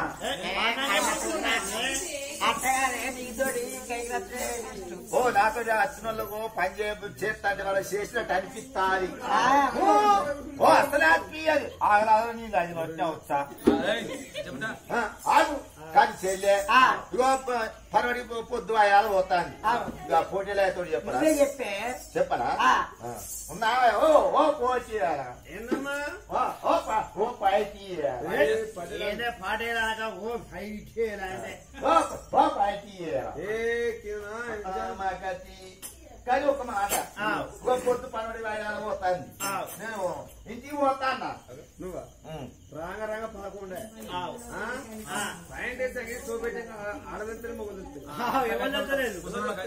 అట్టగానే నీతోటి కైగత్తే ఇష్టం ఓ నాతో వచ్చిన వాళ్ళకు పని చే చేస్తా వాళ్ళు చేసినట్టు అనిపిస్తాది ఆ, ఓ అసలు అనిపించదు ఆగరాదు నీ అది వచ్చిన వచ్చా ఆ, ఆగు కానీ చెల్లె ఆ. ఇగో ప- పరవడి పొ- పొద్దు అయ్యాలు పోతాను అవును. ఇక పోటీలు అయితే చెప్పరా నువ్వే చెప్పే చెప్పరా ఆ. ఆ. ఉన్నావా ఓ ఓ పోటీ ఏందమ్మా ఓ ఓ ప- ఓ పైకి ఏదే పాడేలాగా ఓ ఫైట్ ఓ ఓ పైకి ఏ కింద మగతి కానీ ఒక మాట ఒక పొద్దు పనబడి వాయిదాలు పోతాను నేను ఇంటికి పోతాను నువ్వా రాంగ రాంగ పదకొండే పాయింట్ వేస్తే చూపెట్టి ఆడదంతే మొగలు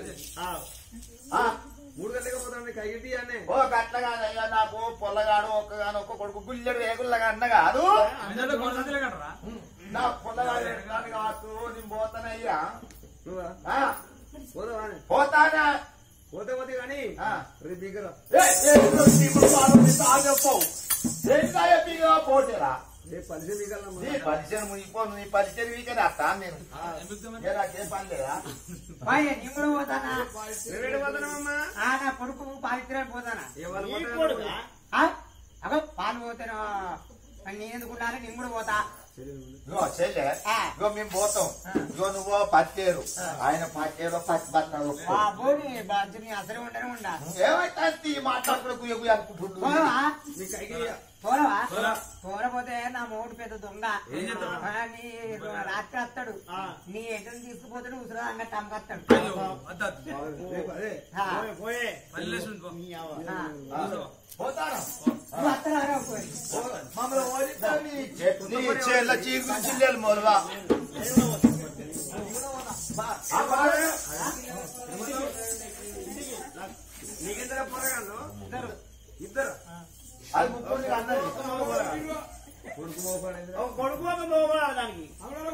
మూడు గంటలకు పోతాను కైగిటి అనే ఓ గట్ల కాదయ్యా నాకు పొల్లగాడు ఒక్కగాను ఒక్క కొడుకు గుల్లెడు రేగుల్లాగా అన్న కాదు నా పొల్లగాడు ఎట్లాంటి కాదు నేను పోతానయ్యా నువ్వా ఆ, పోదావా అని. పోతానా పోతే పోతే కానీ ఆ. రేపు దగ్గర ఏ, ఏ, ఇప్పుడు ఇప్పుడు పాలు నీ తాగపోవు. ఏంటా ఎప్పిగా పోటీరా రేపు పరిచయం నీ దిగాలమ్మా పరిచయం మునిగిపో నీ పరిచయం వీకనే వస్తాను నేను ఏ నాకేం పని లేదా పోయే, నీ కూడా పోతానా రేపు పోతానమ్మా ఆ, నా కొడుకు పాలించడానికి పోతానా ఏ వాళ్ళు పోతారు? ఆ? అగో పాలు పోతాను నేను ఎందుకుంటాను నేను కూడా పోతా ఇగో చెల్లె ఆ. ఇగో మేము పోతాం ఇగో నువ్వు పచ్చేరు ఆయన పచ్చేరు పచ్చి బట్టలు బాబోని బాధ్యని అసలు ఉండనే ఉండా ఏమైతే మాట్లాడుకునే కుయ్య కుయ్య అనుకుంటుండు పోవా నీ కైకి పోరవా పోరపోతే నా మూడు పెద్ద దొంగ ఆ, నీ రాత్రి వస్తాడు నీ ఎటం తీసుకుపోతాడు ఉసురా అంగట్టు అమ్మకస్తాడు రేపు అదే ఆ. పోయే ఆ. పోతాను నువ్వు వస్తారా పోయి మమ్మల్ని ఓడిస్తావు నీ చే- నీ చేళ్ళ చీకు చిల్లెలు మొదలువా నీకిద్దరు పోరగాను ఇద్దరు అది ముగ్గురు అందరు కొడుకు పోకూడదు కొడుకు ఒక పోకూడదు దానికి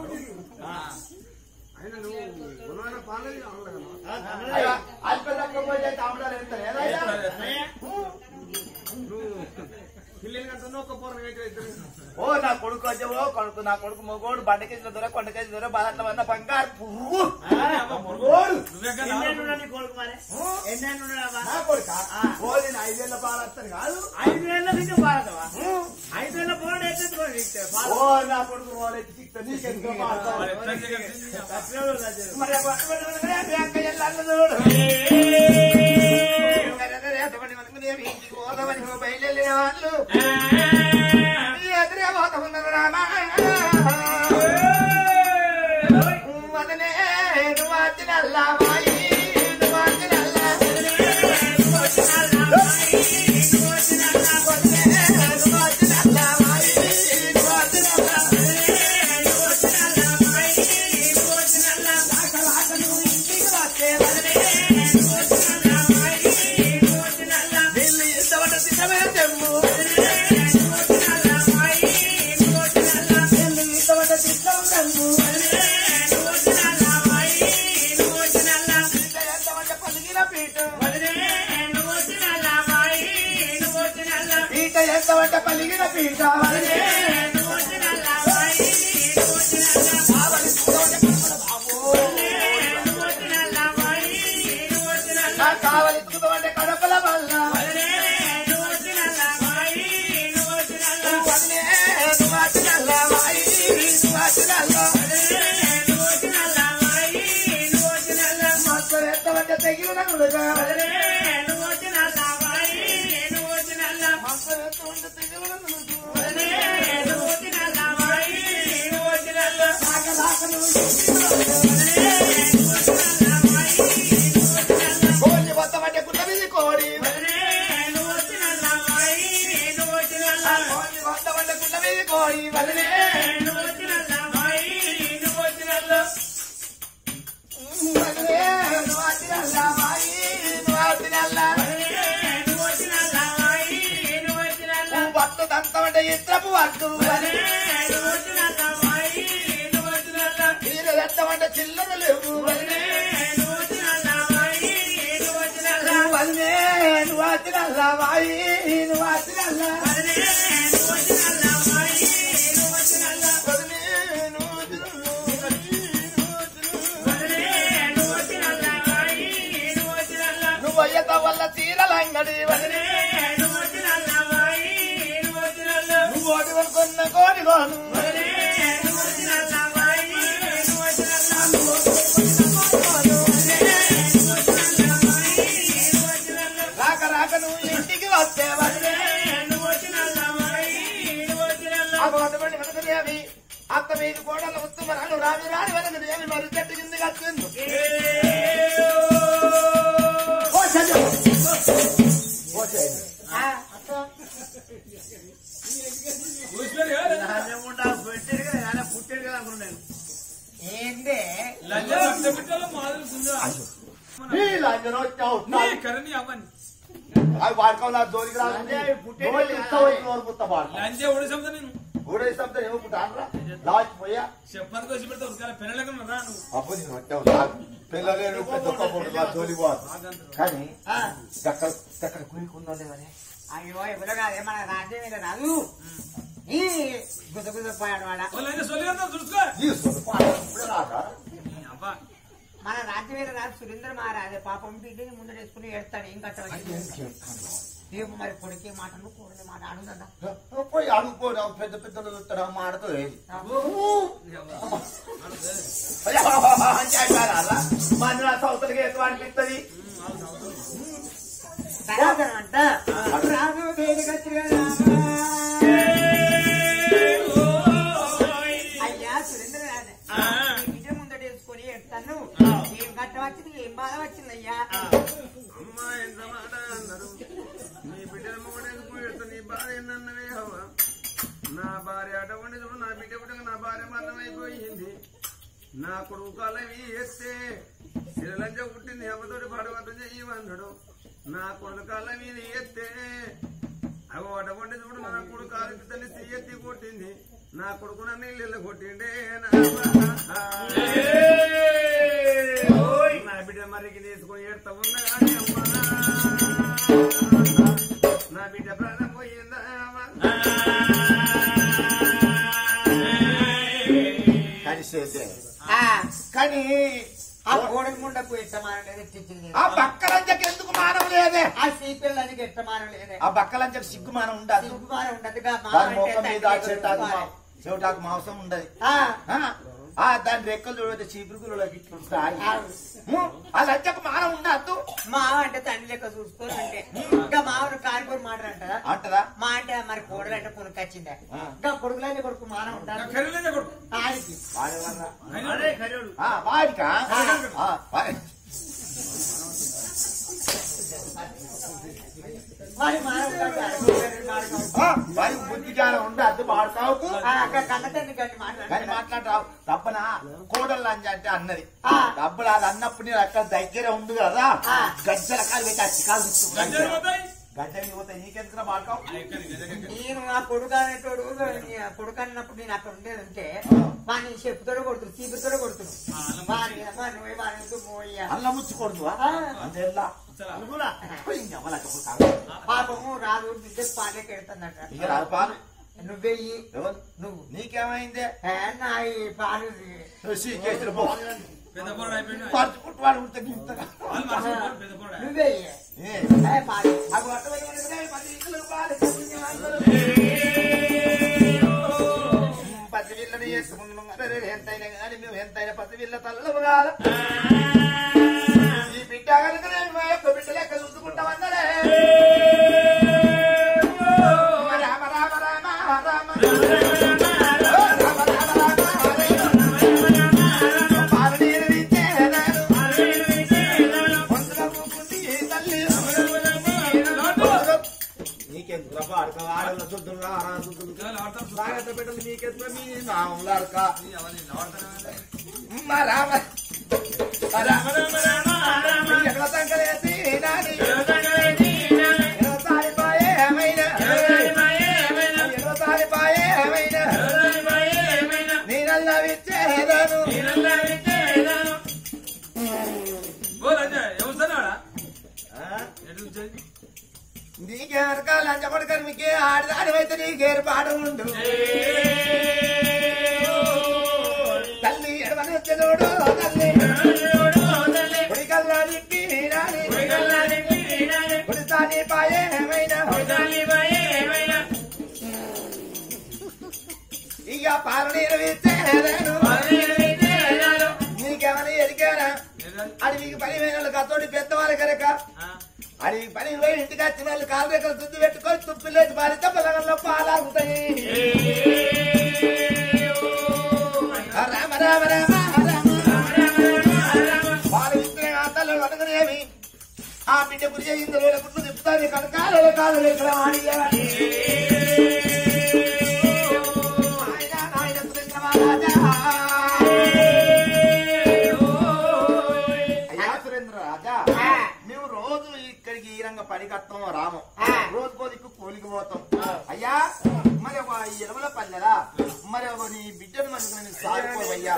ఆయన నువ్వు గుణమైన పాలది అమ్మడగమ్మా అయ్యా, అది పెద్ద పోయి తామడాలు ఎత్తారు ఏదయ్యా నువ్వు పిల్లలు కంటున్నావు ఒక పొర ఇద్దరు ఓ నా కొడుకు వచ్చావో కొడుకు నా కొడుకు మొగోడు బండకేసిన దొర కొండకేసిన దొర బాధట్ల వల్ల బంగారు పువ్వు మొగోడు నువ్వెక్కడ ఎన్నేళ్ళు ఉన్నాడు నీ కొడుకు మరి ఎన్నేళ్ళు ఉన్నాడు నా కొడుక ఓ నేను ఐదేళ్ల పాలస్తాను కాదు ఐదేళ్ళ నుంచి పాడతావా ఐదేళ్ళ పోరాడు అయితే ఓ నా కొడుకు ఓలెత్తి చిక్త నీకెందుకు పాడతావు? మరి ఎట్లా చేయగలుగుతుంది? మరి ఆ పట్టు పట్టు పట్టు పట్టు మీ అక్క ఎల్లాళ్ళు చూడు. ఎంతమంది మనకు నేను ఇంటికి పోదామని బయలుదేరే వాళ్ళు ఈ ఎదురే పోతా ఉన్నారు రామా వదనే నువ్వు వచ్చినల్లా మాయి నువ్వు వచ్చినల్లా నువ్వు వచ్చినల్లా నువ్వు వచ్చినల్లా వదనే నువ్వు వచ్చినల్లా మాయి నువ్వు వచ్చినల్లా నువ్వు వచ్చినల్లా మాయి నువ్వు వచ్చినల్లా లాక లాక నువ్వు ఇంటికి వస్తే వదనే నువ్వు వచ్చినల్లా మాయి నువ్వు వచ్చినల్లా నిన్ను ఇంతవట తినమే తెమ్ము వదనే నువ్వు వచ్చినల్లా మాయి నువ్వు వచ్చినల్లా నిన్ను ఇంతవట తిట్టం తెమ్ము వదనే నువ్వు వచ్చినల్లా మాయి నువ్వు వచ్చినల్లా ఇంత ఎంతవట పలిగిన పీట వదనే నువ్వు వచ్చినల్లా మాయి నువ్వు వచ్చినల్లా పీట ఎంతవట పలిగిన పీట వదనే నువ్వు వచ్చినల్లా మాయి నువ్వు వచ్చినల్లా బావని చూడవట కనపడ బాబో నువ్వు వచ్చినల్లా మాయి నువ్వు వచ్చినల్లా కావలి చూడవట కడపల వల్ల వదనే నువ్వు వచ్చినల్లా మాయి నువ్వు వచ్చినల్లా వదనే నువ్వు వచ్చినల్లా మాయి నువ్వు వచ్చినల్లా వదనే నువ్వు వచ్చినల్లా మాయి నువ్వు వచ్చినల్లా మస్తు ఎంతవట తెగిన గుడుగా వదనే నువ్వు వచ్చినల్లా మాయి నువ్వు వచ్చినల్లా మస్తు ఎంతవట తెగిన గుడుగా వదనే నువ్వు వచ్చినల్లా మాయి నువ్వు వచ్చినల్లా లాక లాక నువ్వు కోడి వద్దమంటే కుట్టమిది కోడి కోడి వద్దమంటే కుట్టమిది కోడి వదనే వదనే నువ్వు వచ్చినల్లా మాయి నువ్వు వచ్చినల్లా వత్తు దంతమంటే ఇద్దరు వత్తు వదనే మీరు ఎత్తమంటే చిల్లర లేవు వదనే వదనే నువ్వు వచ్చినల్లా మాయి నువ్వు వచ్చినల్లా వదనే నువ్వు వచ్చినల్లా నువ్వు అయ్యత వల్ల తీరలంగడి వదనే నువ్వు ఓడి కొనుక్కున్న కోడి కోను రాక రాక నువ్వు ఇంటికి వస్తే వదనే అటువంటి వెనకదేవి అత్త మీది కోడల వస్తు మరాలు రాని రాని వెనకదేవి మరి చెట్టు కిందకి వచ్చింది ఓ చదువు. ఓ చదువు. కూర్చోరు కదా? ఏందే లంజ రక్త బిడ్డల మాదిరి ఉందా? ఈ లంజను వచ్చావు. నీ కరణి అవ్వని అవి వాడుకోవాలి నా జోలికి రాదు లంజ పుట్టేది జోలికి కదా. ఇస్తావు, నోరు పుట్టబాడు. లంజ ఒడిసంతా నేను ఊరేస్తాంతో ఏమో పుట్టానరా లాస్ట్ పోయా చెప్పని కోసి పెడితే ఉరకాల పెనలేక రా నువ్వు అప్పుడు నేను వచ్చావు నాకు పిల్లలేరు పెద్ద ఒక్కప్పుడు నా జోలికి పోదు కానీ అక్కడ అక్కడ కుయ్యకుండా లేవని అయ్యో ఎవరో కాదే మన రాజ్యం మీద రాదు ఈ గుద్ద గుద్ద పోయాడు వాడ ఓ లంజ సొల్లిగా చూసుకో తీసుకొని పాడు. ఇప్పుడే రాదా నీ అబ్బా మన రాజ్యం మీద రాదు సురేంద్ర మహారాజే పాపం బిడ్డని ముందు వేసుకుని ఏడతాడు ఏం కట్టవచ్చు రేపు మరి కొడుకే మాటలు కూడని మాట అడుగుదా పోయి అడుగుకోడు పెద్ద పెద్దలు చూస్తారా మాటతో ఏది మన సౌతలకి ఎక్కువ అనిపిస్తుంది తర్వాత అంట రాజు దేనికొచ్చిగా అయ్యా సురేంద్ర రాజే నీ బిడ్డ ముందట వేసుకొని ఎడతాను ఏం కట్ట వచ్చింది ఏం బాధ వచ్చింది అయ్యా అమ్మా ఎంత మాట అన్నారు నీ బిడ్డల మొగడేందుకు పెడతా నీ భార్య ఏందన్నవే అవ్వ నా భార్య అటువంటి చూడు నా బిడ్డ పుట్టక నా భార్య మరణమైపోయింది నా కొడుకు కాలవి ఎత్తే శిలంజ పుట్టింది అమ్మతోటి పడవద్దు చెయ్యమన్నాడు నా కొడుకు కాల మీద ఎత్తే అవి అటువంటి చూడు నా కొడుకు కాలు తల్లి ఎత్తి కొట్టింది నా కొడుకు నన్ను ఇల్లు కొట్టిండే నా నా బిడ్డ మరికి తీసుకొని ఏడతా ఉన్నా కానీ అమ్మా నా బిడ్డ ప్రాణం పోయిందా అమ్మా? ఆ, కానీ ఆ కోడలి ముండకు ఎట్టమానం లేదు ఎట్టించింది ఆ బక్కలంచకి ఎందుకు మానం లేదే ఆ సీపిల్లనికి ఎట్టమానం లేదే ఆ బక్కలంచకి సిగ్గు మానం ఉండదు సిగ్గుమానం ఉండదుగా మా దాని అంటే ముఖం మీద తండ్రి చెవిటాకు కొడుకు మా- చెవిటాకు మాంసం ఉండదు ఆ, ఆ, ఆ దాని రెక్కలు చూడవచ్చు చీపురుకులు ఇట్లుంటాయి ఆ లంచకు మానం ఉండద్దు మావ అంటే తండ్రి లెక్క చూసుకొని అంటే ఇంకా మావను కారిపోయి మాట్లాడంటారా అంటదా మా అంటే మరి కోడలు అంటే పునకొచ్చిందా ఆ. ఇంకా కొడుకులైన కొడుకు మానం ఉంటారు ఖరీదైన కొడుకు ఆయనకి వాడేవన్నా? అదే ఖరీదు ఆ, వాడికా ఆ, వాడి- వాడి మానం ఉంటాడు, ఆయన కొడుకులైన మానం కాదు. ఆ, వాడి బుద్ధి జ్ఞానం ఉండద్దు వాడుకోకు ఆ, అక్కడ కన్న తండ్రి కానీ కానీ మాట్లాడారు మాట్లాడరావు తప్పన కోడలు లంజ అంటే అన్నది ఆ. డబ్బులు అది అన్నప్పుడు నేను అక్కడ దగ్గర ఉంది కదా ఆ. గజ్జల కాలు పెట్టి ఆ చికాలు తీసుకుని గజ్జలు పోతాయి గజ్జలు పోతే నీకెందుకు వాడుకోవు నేను ఆ కొడుకు అనేటోడు నీ- ఆ కొడుకు అన్నప్పుడు నేను అక్కడ ఉండేది ఉంటే వాడిని చెప్పుతోడు కొడుతుంది చీపుతోడు కొడుతున్నాను వాని అమ్మ నువ్వే వాని ఎందుకు మోయ్యా అల్ల ముచ్చుకోడు ఆ. అంతేలా చలా. పాపము రాదు బిడ్డ పాటకి వెళ్తుందట ఇక రాదు పాలు నువ్వే ఇయ్యి. ఎవరు? నువ్వు నీకేమైందే ఏ, నా ఈ పాలు రుచి కేసులు పో పెద్ద పొరడు అయిపోయింది పరుచుకుంటూ వాడు ఉంటే గింతగా. వాళ్ళు మర్చిపోతారు పెద్ద పొరడు నువ్వే ఇయ్యి. ఏ, ఏ, పాలు అవి అటువంటి వాడికి పది ఇళ్ళు పాలు చెప్పుకునే వాళ్ళు. పది వీళ్ళని చేసుకున్నాం అరే ఎంతైనా కానీ మేము ఎంతైనా పది వీళ్ళ తల్లము కాదు ఈ బిడ్డ కనుక నేను మా యొక్క బిడ్డ లెక్క చూసుకుంటామన్నరే రామ రామ రామ రామ రామ రామ రామ పాలు నీరు ఇచ్చేదారు పొందుల మూకుంది తల్లి నీకెందుకు రబ్బా అడక ఆడల చుద్దులా ఆరా చుద్దులు సాగత బిడ్డలు నీకెందుకు మీ నాములు అడక మా రామ మా రామ రామ రామ ఎక్కడ తంకలేసి నాని ఎక్కడ తాలిపాయే ఏమైనా ఎక్కడ తాలిపాయే ఏమైనా నీనల్లా విచ్చేదాను ఓ రంజా ఎవరున్నాడా ఎటు వచ్చేది నీకే అడక లంచ కొడుకని మీకే ఆడదానివైతే నీకేరు పాట ఉండు తల్లి ఎడవనొచ్చే చూడు తల్లి కొడికల్లా దిక్కి రాని కొడితాని పాయే ఏమైనా ఇక పాలు నీరు విచ్చేదాను నీకేమని ఎరికారా అడవికి పని పోయిన వాళ్ళు కతోడి పెద్దవాళ్ళు కనుక అడవికి పని పోయి ఇంటికి వచ్చిన వాళ్ళు కాలు రెక్కలు తుద్దు పెట్టుకొని తుప్పిలేసి పారితే పిల్లగల్లో పాలాగుతాయి రామ రామ రామ రామ పాలు ఇస్తే ఆ తల్లు అడగనేమి ఆ బిడ్డ పురిగే ఇందులో గుడ్లు తిప్పుతాది కనకాలలో కాదు ఇక్కడ ఆడియాలి ఆయన ఆయన సురేంద్ర అయ్యా సురేంద్ర రాజా ఆ. మేము రోజు ఇక్కడికి ఈ రంగ పని కడతాం రాము ఆ. రోజు పోదిక్కు కూలికి పోతాం అయ్యా మరి ఒక ఈ ఎలవల పల్లెలా మరి ఒక నీ బిడ్డను మనకు నేను సాగిపోవయ్యా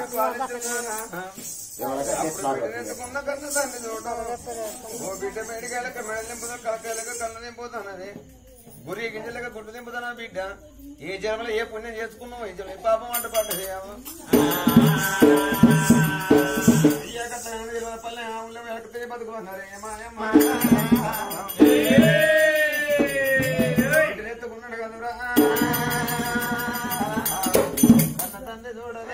ఉన్న కన్న తండ్రి చూడటం ఓ బిడ్డ మేడికాయలక మెడ నింపుతాను కలకాయలక కళ్ళ నింపుతానది గురి గింజలక గుడ్డు నింపుతానా బిడ్డ ఏ జన్మలో ఏ పుణ్యం చేసుకున్నావు ఏ జన్మ ఏ పాపం అంట పడ్డ చేయము అయ్యాక తన ఇరవై పల్లె ఆవుల వెనక్కి బతుకున్నారే ఎత్తుకున్నాడు కదురా కన్న తండ్రి చూడలే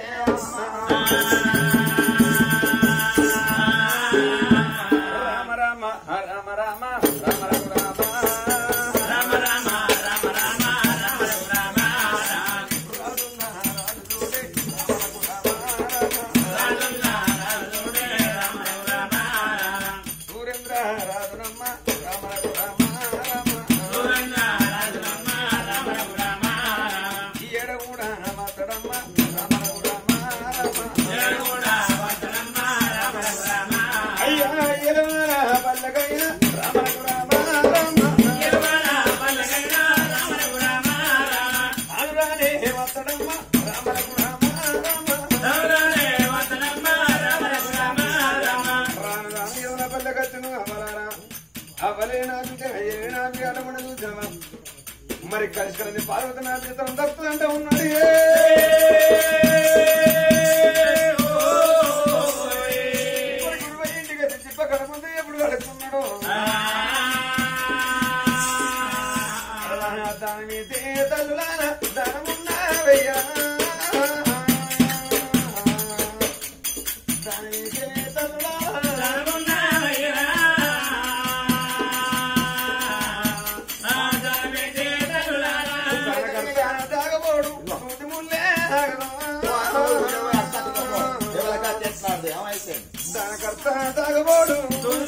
రామ రామ రామ రామ రామ రామ రామ సూరేంద్ర రాజునమ్మ రామ రామ ఈ ఎడ కూడా మాతడమ్మ రామ రామ అయ్యా ఎలవన పల్లకైన రామ రామ అనురానే వత్తడమ్మ రామ రామ రాను రాను ఎవన పల్లకచ్చును అవరారా అవలే నాకు ఏ నాకు అలమణ చూసావా మరి కలిసి కలిసి పార్వతి నా చేత దక్కుదంటే ఉన్నాడు ఏ బిడ్డనే తల్లుడా తాగబోడు నూతి ముల్లే దానకర్త తాగబోడు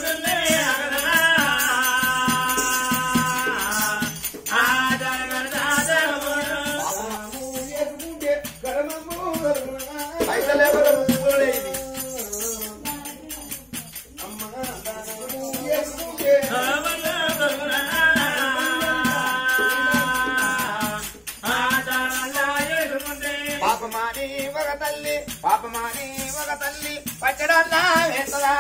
ఎదుగుంటే కడమము అమ్మ దానము ఎదుగుంటే పాపమాని ఒక తల్లి పాపమాని ఒక తల్లి పచ్చడల్లా వేస్తదా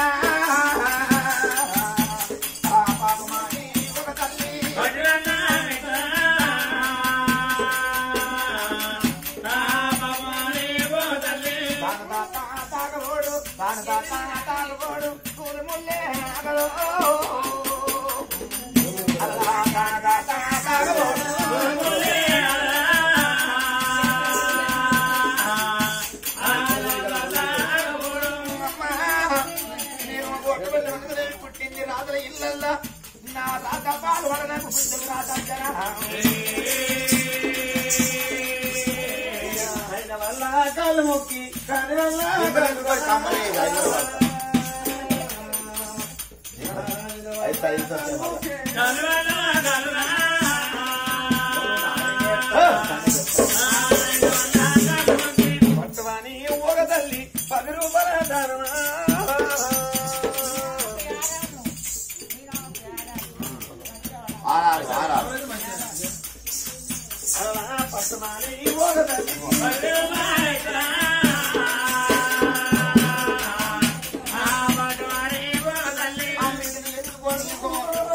ఆ పాపమాని ఒక తల్లి దాన దాత తాగబోడు దాన దాత తాగబోడు కూలి ముల్లే ఆగడు అల్లా దాన దాత తాగబోడు అమ్మా, నేను గొడ్డు బిడ్డ వెనుకనే పుట్టింది రాత్ర ఇళ్ళల్లా నా రాత పాలు వడనకు పుట్టింది రాత ఆయన వల్ల కాళ్ళు మొక్కి కాని వల్ల పట్టువాని ఒక తల్లి పది రూపాయల దానమా అలా పట్టువాని ఒక తల్లి అన్నింటిని ఎత్తుకోనుకో.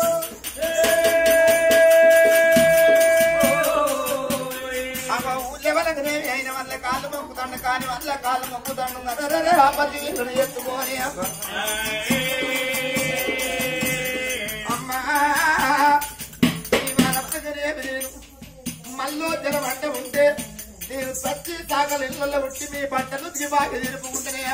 అమ్మ ఊళ్ళో వాళ్ళకి అయిన వాళ్ళ కాళ్ళు మొక్కుతాను కాని వాళ్ళ కాళ్ళు మొక్కుతాను అదరే ఆపత్తి వీళ్ళని ఎత్తుకొని అమ్మ. అమ్మా ఇవాళ రేపు నేను మళ్ళీ జనం అంటే ఉంటే నేను సచ్చి సాగలు ఇళ్ళల్లో ఉట్టి మీ బట్టలు దిబాకి తిరుపుకుంటూనే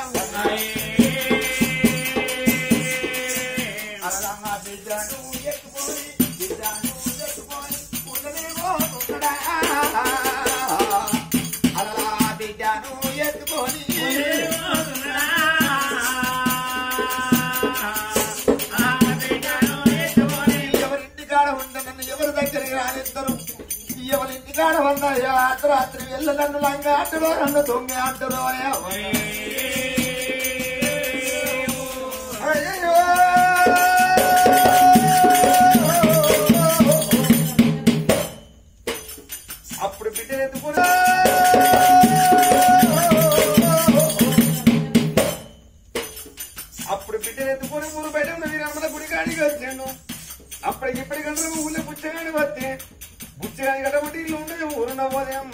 అలా బిడ్డను ఎత్తుకొని బిడ్డను ఎత్తుకొని ఉండనేమో ఉండడా అలా బిడ్డను ఎత్తుకొని ఎవరింటి కాడ ఉంటే నన్ను ఎవరి దగ్గరికి రానిద్దరు ఎవరి ఇంటి కాడ ఉన్న రాత్రి వెళ్ళ నన్ను లంగా అంటారో నన్ను దొంగ అంటారో అయ్యో అప్పుడు బిడ్డలు ఎత్తుకున్నా అప్పుడు బిడ్డలు ఎత్తుకొని ఊరు బయట ఉన్న వీరమ్మల గుడి కాడికి వచ్చాను అప్పటికి ఇప్పటికంటే ఊళ్ళో బుచ్చగాని వస్తే బుచ్చగాని కట్టబట్టి ఇల్లు ఉండదు ఊరు నవ్వదే అమ్మ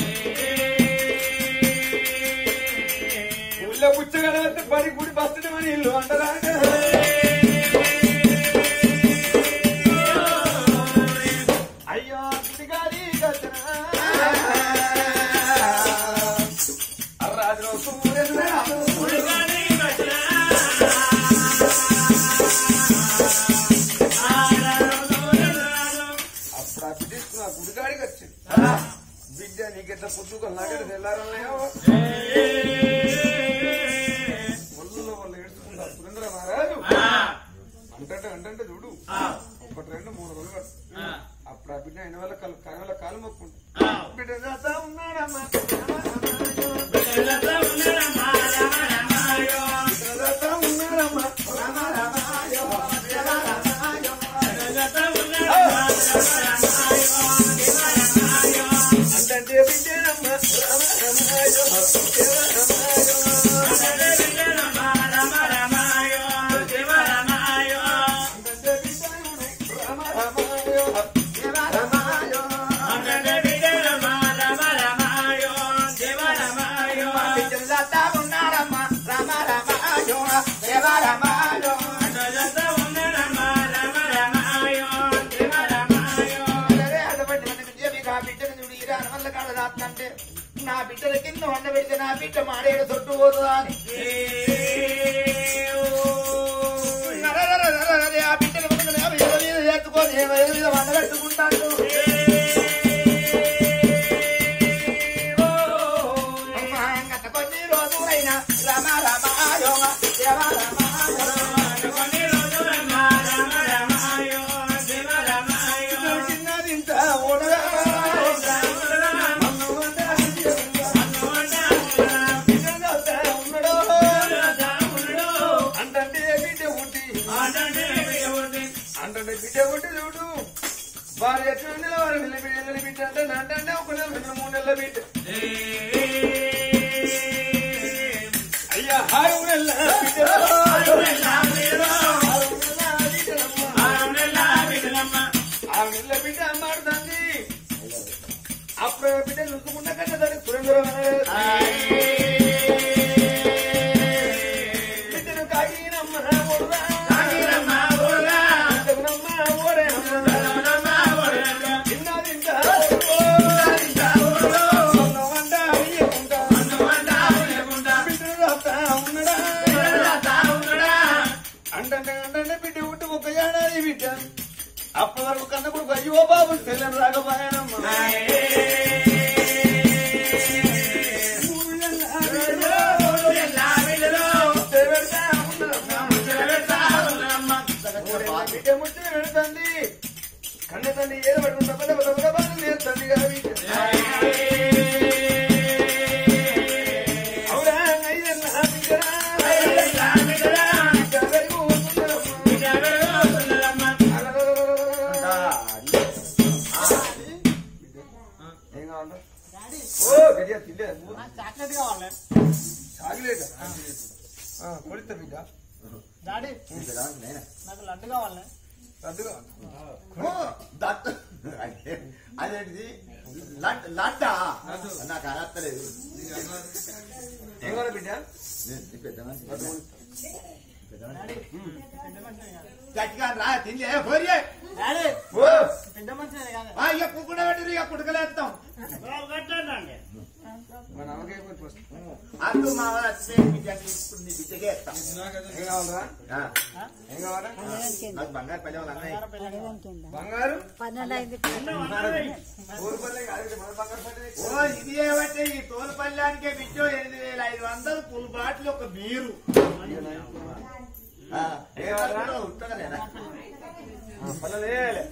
ఊళ్ళో బుచ్చగాని వస్తే పడి గుడి బస్తమని ఇల్లు అంటారా అయ్యో గుడిగాడి రాజు సూర్యుడు అప్పుడు ఆ బిడ్డ నా గుడికాడికి వచ్చింది బిడ్డ నీకెట్లా పొద్దుగా నాకెట్లా తెల్లారన్నాయో ఒళ్ళులో వాళ్ళు ఏడ్చుకుంటారు సురేంద్ర మహారాజు అంటే అంటే చూడు ఒకటి రెండు మూడు రోజులు పడుతుంది. అప్పుడు ఆ బిడ్డ అయిన వాళ్ళ కాలు కాని వాళ్ళ కాలు మొక్కుంటా బిడ్డ చేస్తా ఉన్నాడమ్మా బిడ్డ చేస్తా ఉన్నాడమ్మా రామ రామాయో రామ రామాయో అంటే బిడ్డనమ్మా రామ రామాయో దేవ రామాయో అంటే బిడ్డను రామ రామాయో దేవ రామాయో బిడ్డలు చేస్తా ఉన్నాడమ్మా రామ రామాయో దేవ రామాయో అరే అటువంటి మన బిడ్డ మీకు ఆ బిడ్డను చూడు ఈ రాని వల్ల కాడ రాత్రంటే నా బిడ్డల కింద వండ పెడితే నా బిడ్డ మాడేడు తొట్టు పోతుందా అని వారు ఎట్లా నెల వారు నిలబెట్టి నిలబెట్టి అంటే అంటే ఒక నెల రెండు మూడు నెలల బిడ్డ అయ్యా ఆరు నెలల బిడ్డ ఆరు నెలల బిడ్డ మారుతుంది అప్పుడు బిడ్డ చూసుకుంటా కన్నా దానికి సురేంద్రం బిడ్డను కాగినమ్మ ఓడురా. బిడ్డకునమ్మ ఓరే అమ్మ. తిన్నా తింటా ఓడురా. అన్నవంట అయ్యకుంటా. బిడ్డను రాస్తా ఉన్నడా. అంటంటే అంటంటే బిడ్డ పుట్టి ఒక ఏడాది బిడ్డ అప్పటి వరకు కన్నప్పుడు అయ్యో బాబు తెల్లని రాకపోయానమ్మా బిడ్డ ముచ్చిన పెడుతుంది కన్న తల్లి ఏదో పడుకుంటా పద పద పద పద నేర్తంది కదా బిడ్డ అవునా అయ్యన్నా బిడ్డరా బిడ్డ పెరుగుతుందమ్మా. ఏం కావాలా? ఓ గడియా తిండే చాక్లెట్ కావాలి చాక్లెట్ కొడితే బిడ్డ డాడీ నాకు లడ్డు కావాలి రద్దుగా అదేంటిది లడ్ లడ్డా నాకు అరత్తలేదు ఏం కావాలి బిడ్డ గట్టిగా రా తిండి పోరియే డాడీ ఓ పెద్ద మంచిది కాదు ఆ, ఇక కుక్కుడ పెట్టరు ఇక కుడకలేస్తాం మన అమ్మకే పోయి పోస్ట్. అల్లు మా వాళ్ళ అచ్చే బిడ్డకి ఇప్పుడు నీ బిడ్డకే ఇస్తాం ఏం కావాలరా ఆ, ఏం కావాలా నాకు బంగారు పల్లె వాళ్ళు అన్నయ్య బంగారు పన్నెండు ఊరు పల్లె కాదు ఇది మన బంగారు పల్లె ఓ ఇది ఏమంటే ఈ తోలు పల్లెనికే బిడ్డో ఎనిమిది వేల ఐదు వందలు పుల్ బాటిల్ ఒక బీరు ఆ, ఏ వాళ్ళు ఉంటుందా పల్లెలే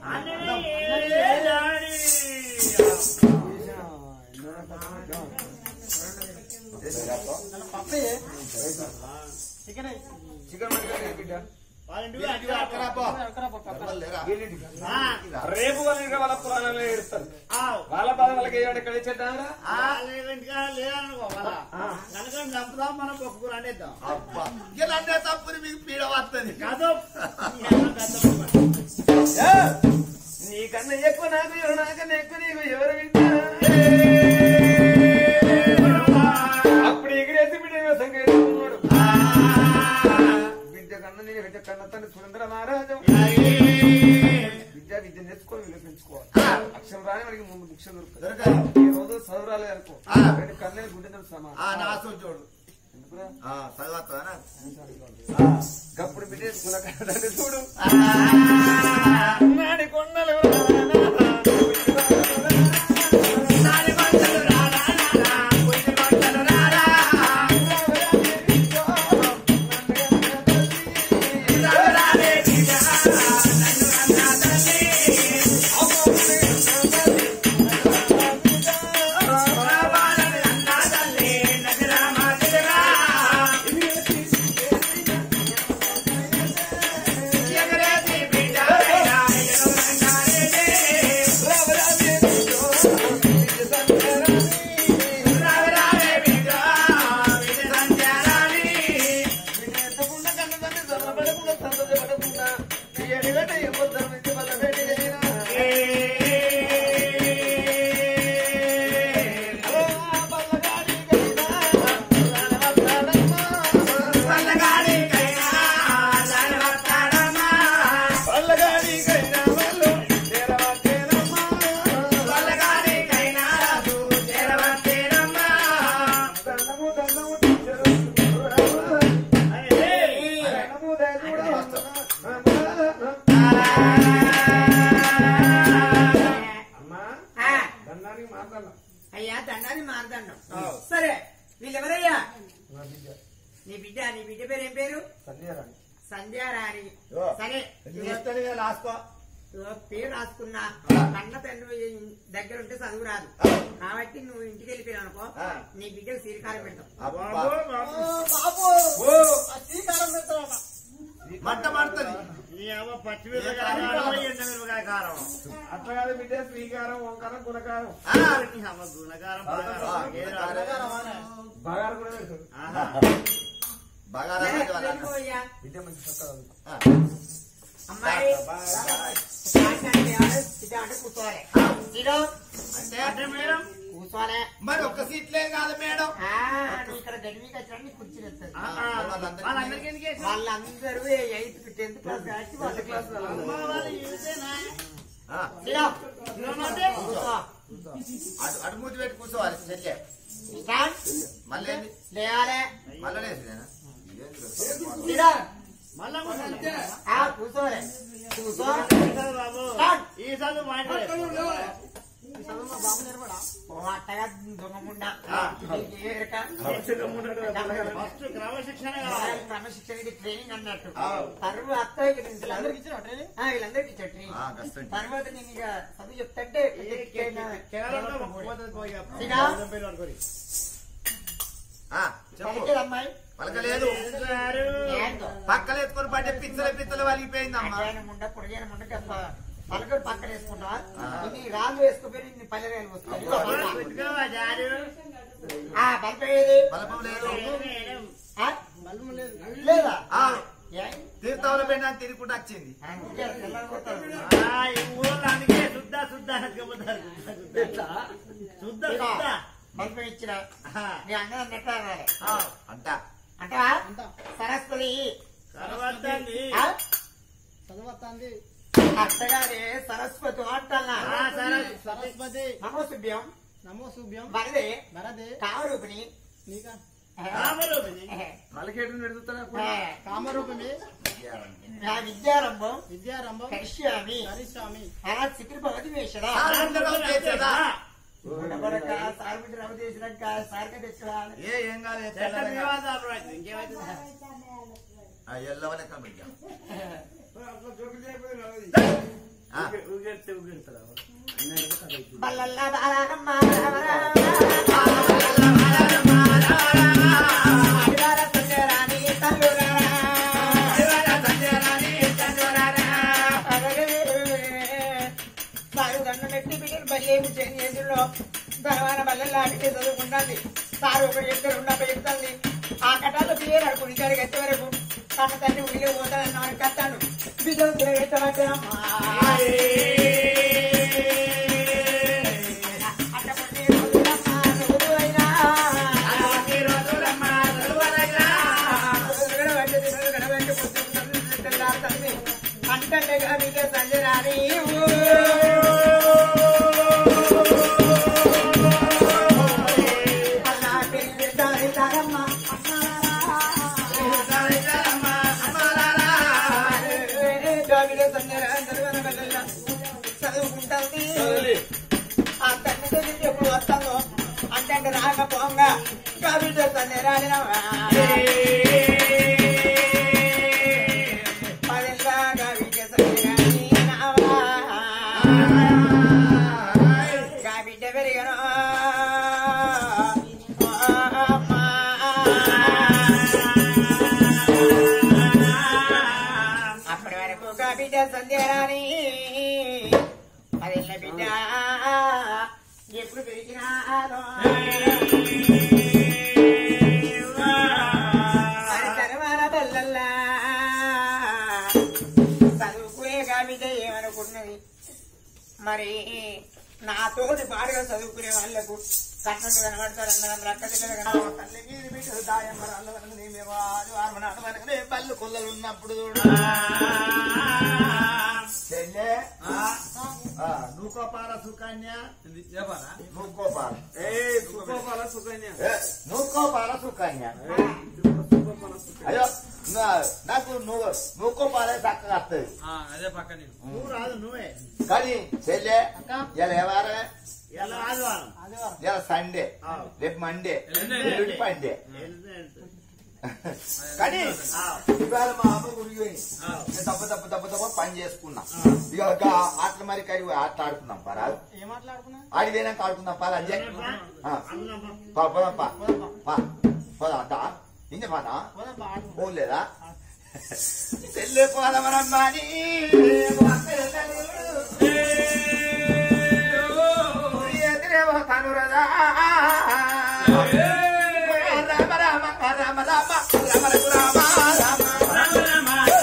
పప్పి చికెన్ చికెన్ మటన్ బిడ్డ వాళ్ళ ఇంటికి వీళ్ళకి అక్కడ పో. అక్కడ పప్పు అక్కడ లేరా? రేపు వాళ్ళ ఇంట్లో వాళ్ళ పురాణాలు ఏడుస్తారు వాళ్ళ బాధ వాళ్ళకి ఏమంటే ఇక్కడ ఇచ్చేద్దామరా కనుక చంపుదాం మనం పప్పుకూర అనేద్దాం అబ్బా ఇలా అంటే తప్పుని మీకు పీడ వస్తుంది కాదు నీకన్నా ఎక్కువ నాకు ఎవరు నాకన్నా ఎక్కువ నీకు ఎవరు వింటారా అప్పుడు ఎగిరేసి బిడ్డ వ్యవసాయం చేసుకున్నాడు బిడ్డ కన్నా నేను బిడ్డ కన్న తండ్రి సురేంద్ర మహారాజు విద్య విద్య నేర్చుకోవాలి విలువ పెంచుకోవాలి అక్షరం రాని వాడికి ముందు భిక్ష దొరుకుతుంది దొరకదు. ఈ రోజు చదువురాలే అనుకో ఆ. రెండు కన్నే గుడ్డెతో ఆ సమానం నాసు చూడు ఎందుకురా? ఆ చదువుతానా గప్పుడు బిడ్డ కులకంటే చూడు నాడి కొండలు అమ్మా దండానికి మాట్లాడాల అయ్యా దండాన్ని మారదండం సరే వీళ్ళెవరయ్యా నీ బిడ్డ నీ బిడ్డ పేరు ఏం పేరు సంధ్యారాణి సంధ్యారాణి ఓ. సరే చేస్తాడు లాసుకో ఓ పేరు రాసుకున్నా కన్న తండ్రి దగ్గర ఉంటే చదువు రాదు కాబట్టి నువ్వు ఇంటికి వెళ్ళిపోయావు అనుకో ఆ. నీ బిడ్డకు శ్రీకారం పెడతాం అబ్బా ఓ మంట పడుతుంది పచ్చిమిరపకాయ గుణకారం అట్లా కాదు బిడ్డ శ్రీకారం ఓంకారం గుణకారం ఆ, నీ అమ్మ గుణకారం బాగారం. ఏ రాదు. బగారు కూడా తెలుసు ఆహా. బగారా అంటే వాళ్ళ అన్న. పోయ్యా. బిడ్డ మంచి చక్కగా ఆ. అమ్మాయి అంటే ఇటు అంటే కూర్చోవాలి ఇటు అంటే అంటే మేడం కూర్చోవాలి మరి ఒక్క సీట్లే కాదు మేడం ఆ, నువ్వు ఇక్కడ గడివికి వచ్చినా నీకు కుర్చీలు వస్తుంది వాళ్ళందరికీ ఎందుకు వేసావు? వాళ్ళందరూ ఎయిత్ టెన్త్ క్లాస్ కాబట్టి వాళ్ళ క్లాస్ అమ్మ వాళ్ళు చూసేనా? ఆ, కూర్చో అటు అటు మూతి పెట్టి కూర్చోవాలి చెల్లె స్టార్ట్. మళ్ళీ ఏంది? లేవాలి మళ్ళీ లేచిదేనా? ఇదేంటి రా? ఇటు. ఆ, కూర్చోవాలి కూర్చో స్టార్ట్. ఈ చదువు మా బాబు నేర్పడా? ఓ అట్టగా దొంగముండా. నీకు ఏ రక? ఫస్ట్ క్రమశిక్షణ వాళ్ళకి క్రమశిక్షణ ఇది ట్రైనింగ్ అన్నట్టు తర్వాత ఇక నేను వీళ్ళందరికీ ఇచ్చిన ట్రైనింగ్ వీళ్ళందరికీ ఇచ్చా ట్రైనింగ్ ఆ, కష్టం. తర్వాత నేను ఇక చదువు చెప్తాంటే ఆ, చెప్పు పలికేది అమ్మాయి పలకలేదు ఏందో? పక్కలు ఎత్తుకొని పట్టే పిచ్చల పిచ్చలు వలిగిపోయిందమ్మా అడ్డాయన ముండ పొడిగాన ముండ గప్ప పలకడు పక్కన వేసుకుంటా ఆ. ఇన్ని రాళ్ళు వేసుకుపోయి ఇన్ని పల్లెరాయలు వస్తాయి ఆ బలిపోయేది బలపం లేదు ఆ? లేదా ఆ, ఏ? తీర్థంలో పెట్టినా తిరుగుకుంటూ వచ్చింది ఆ, ఇంకే తెల్లారి పోతారు. ఇదిగో, బలిపం ఇచ్చిన నీ అంగం అన్నట్టు అనాలి. అంట అంటావా సరస్వతి ఆ? అత్తగారే సరస్వతి అంటన్నా సరస్వతి నమో శుభ్యం నమో శుభ్యం వరదే వరదే కామరూపిణి నీక పలికేటు నెడుతున్నా ఆ, కామరూపమే నా విద్యారంభం విద్యారంభం కరిష్యామి హరిస్వామి ఆ చిత్ర భవతి వేషడా ఆనందరావు చేసేదా? ఉండబడక సార్ బిడ్డ రవ చేసినాక సార్గా తెచ్చురా ఏ ఏం కాలేదు తెల్లగా. ఆ, ఎల్లవనే కమిటీ ఆ, బల్లల్లా బాలనమ్మ ఆదివార సంజరాని వారు దండ నెట్టి బిడ్డలు బల్లేమి చేతుల్లో ధనవాన బల్లల్లా బిడ్డ చదువుకుంటుంది సారు ఒకటి ఇద్దరు ఉన్నప్పుడు చెప్తుంది ఆ కటాలు పిల్లలు అడుగుని జరిగి వచ్చే వరకు తన తండ్రి ఉడిలో పోతానని కట్టాను బిడ్డలు తిరగెట్టబట్టే అమ్మా అట్టపట్టి రోజులమ్మా నువ్వులైనా. రోజులు గడవంటి దినాలు గడవంటి పొద్దున్న తెల్లారుతుంది. అంటండగా మీకే సంజరాని అన్నా పెళ్లి దారి తారమ్మ గావిడ సంజరాని జరగన వెళ్ళ చదువుకుంటుంది ఆ తల్లి దగ్గరికి ఎప్పుడు వస్తాను అంటే రాకపోంగా కవిత తల్లి రాలినవా పదిలా కవిత తల్లి రాలినవా కవిత పెరిగను అప్పటి వరకు కవిత సంధ్యరాని అదిల్ల బిడ్డ ఎప్పుడు పెరిగినారో మరి తరువాత బల్లల్లా చదువుకునే కవిత ఏమనుకున్నది మరి నాతోటి పాడుగా చదువుకునే వాళ్ళకు కట్నట్టు కనబడతారు అందరం అక్క తల్లి వీధి బిడ్డలు దాయమ్మ రాళ్ళు వరకు నేమే వాడు ఆర్మనాడు వరకు నే పళ్ళు కొల్లలు ఉన్నప్పుడు చూడు చెల్లె నూకోపాల సుకన్య చెప్పాలా నూకోపాల ఏ సుఖోపాల సుకన్య ఏ, నూకోపాల సుకన్య అయ్యో నా- నాకు నువ్వు నూకోపాలే చక్కగా వస్తుంది ఆ, అదే పక్క నేను నువ్వు రాదు నువ్వే కానీ చెల్లె ఇలా ఎవరే ఎలా ఆదివారం ఇలా సండే రేపు మండే ఎల్లుండి పండే కానీ ఇవాళ మా అమ్మ గురికి పోయింది నేను దెబ్బ దెబ్బ దెబ్బ దెబ్బ పని చేసుకున్నా ఇక ఒక ఆటలు మరి కడి ఆటలు ఆడుకున్నాం పరా ఏం మాట్లాడుకున్నా ఆడి పోయినాక ఆడుకుందాం పా అంజయ్ పా పోదాం పా పా పోదాం అంటా ఇంజ పాదా పోలేదా చెల్లె పోదమనమ్మని మురదా రామ రామ రామ రామ రామ రామ రామ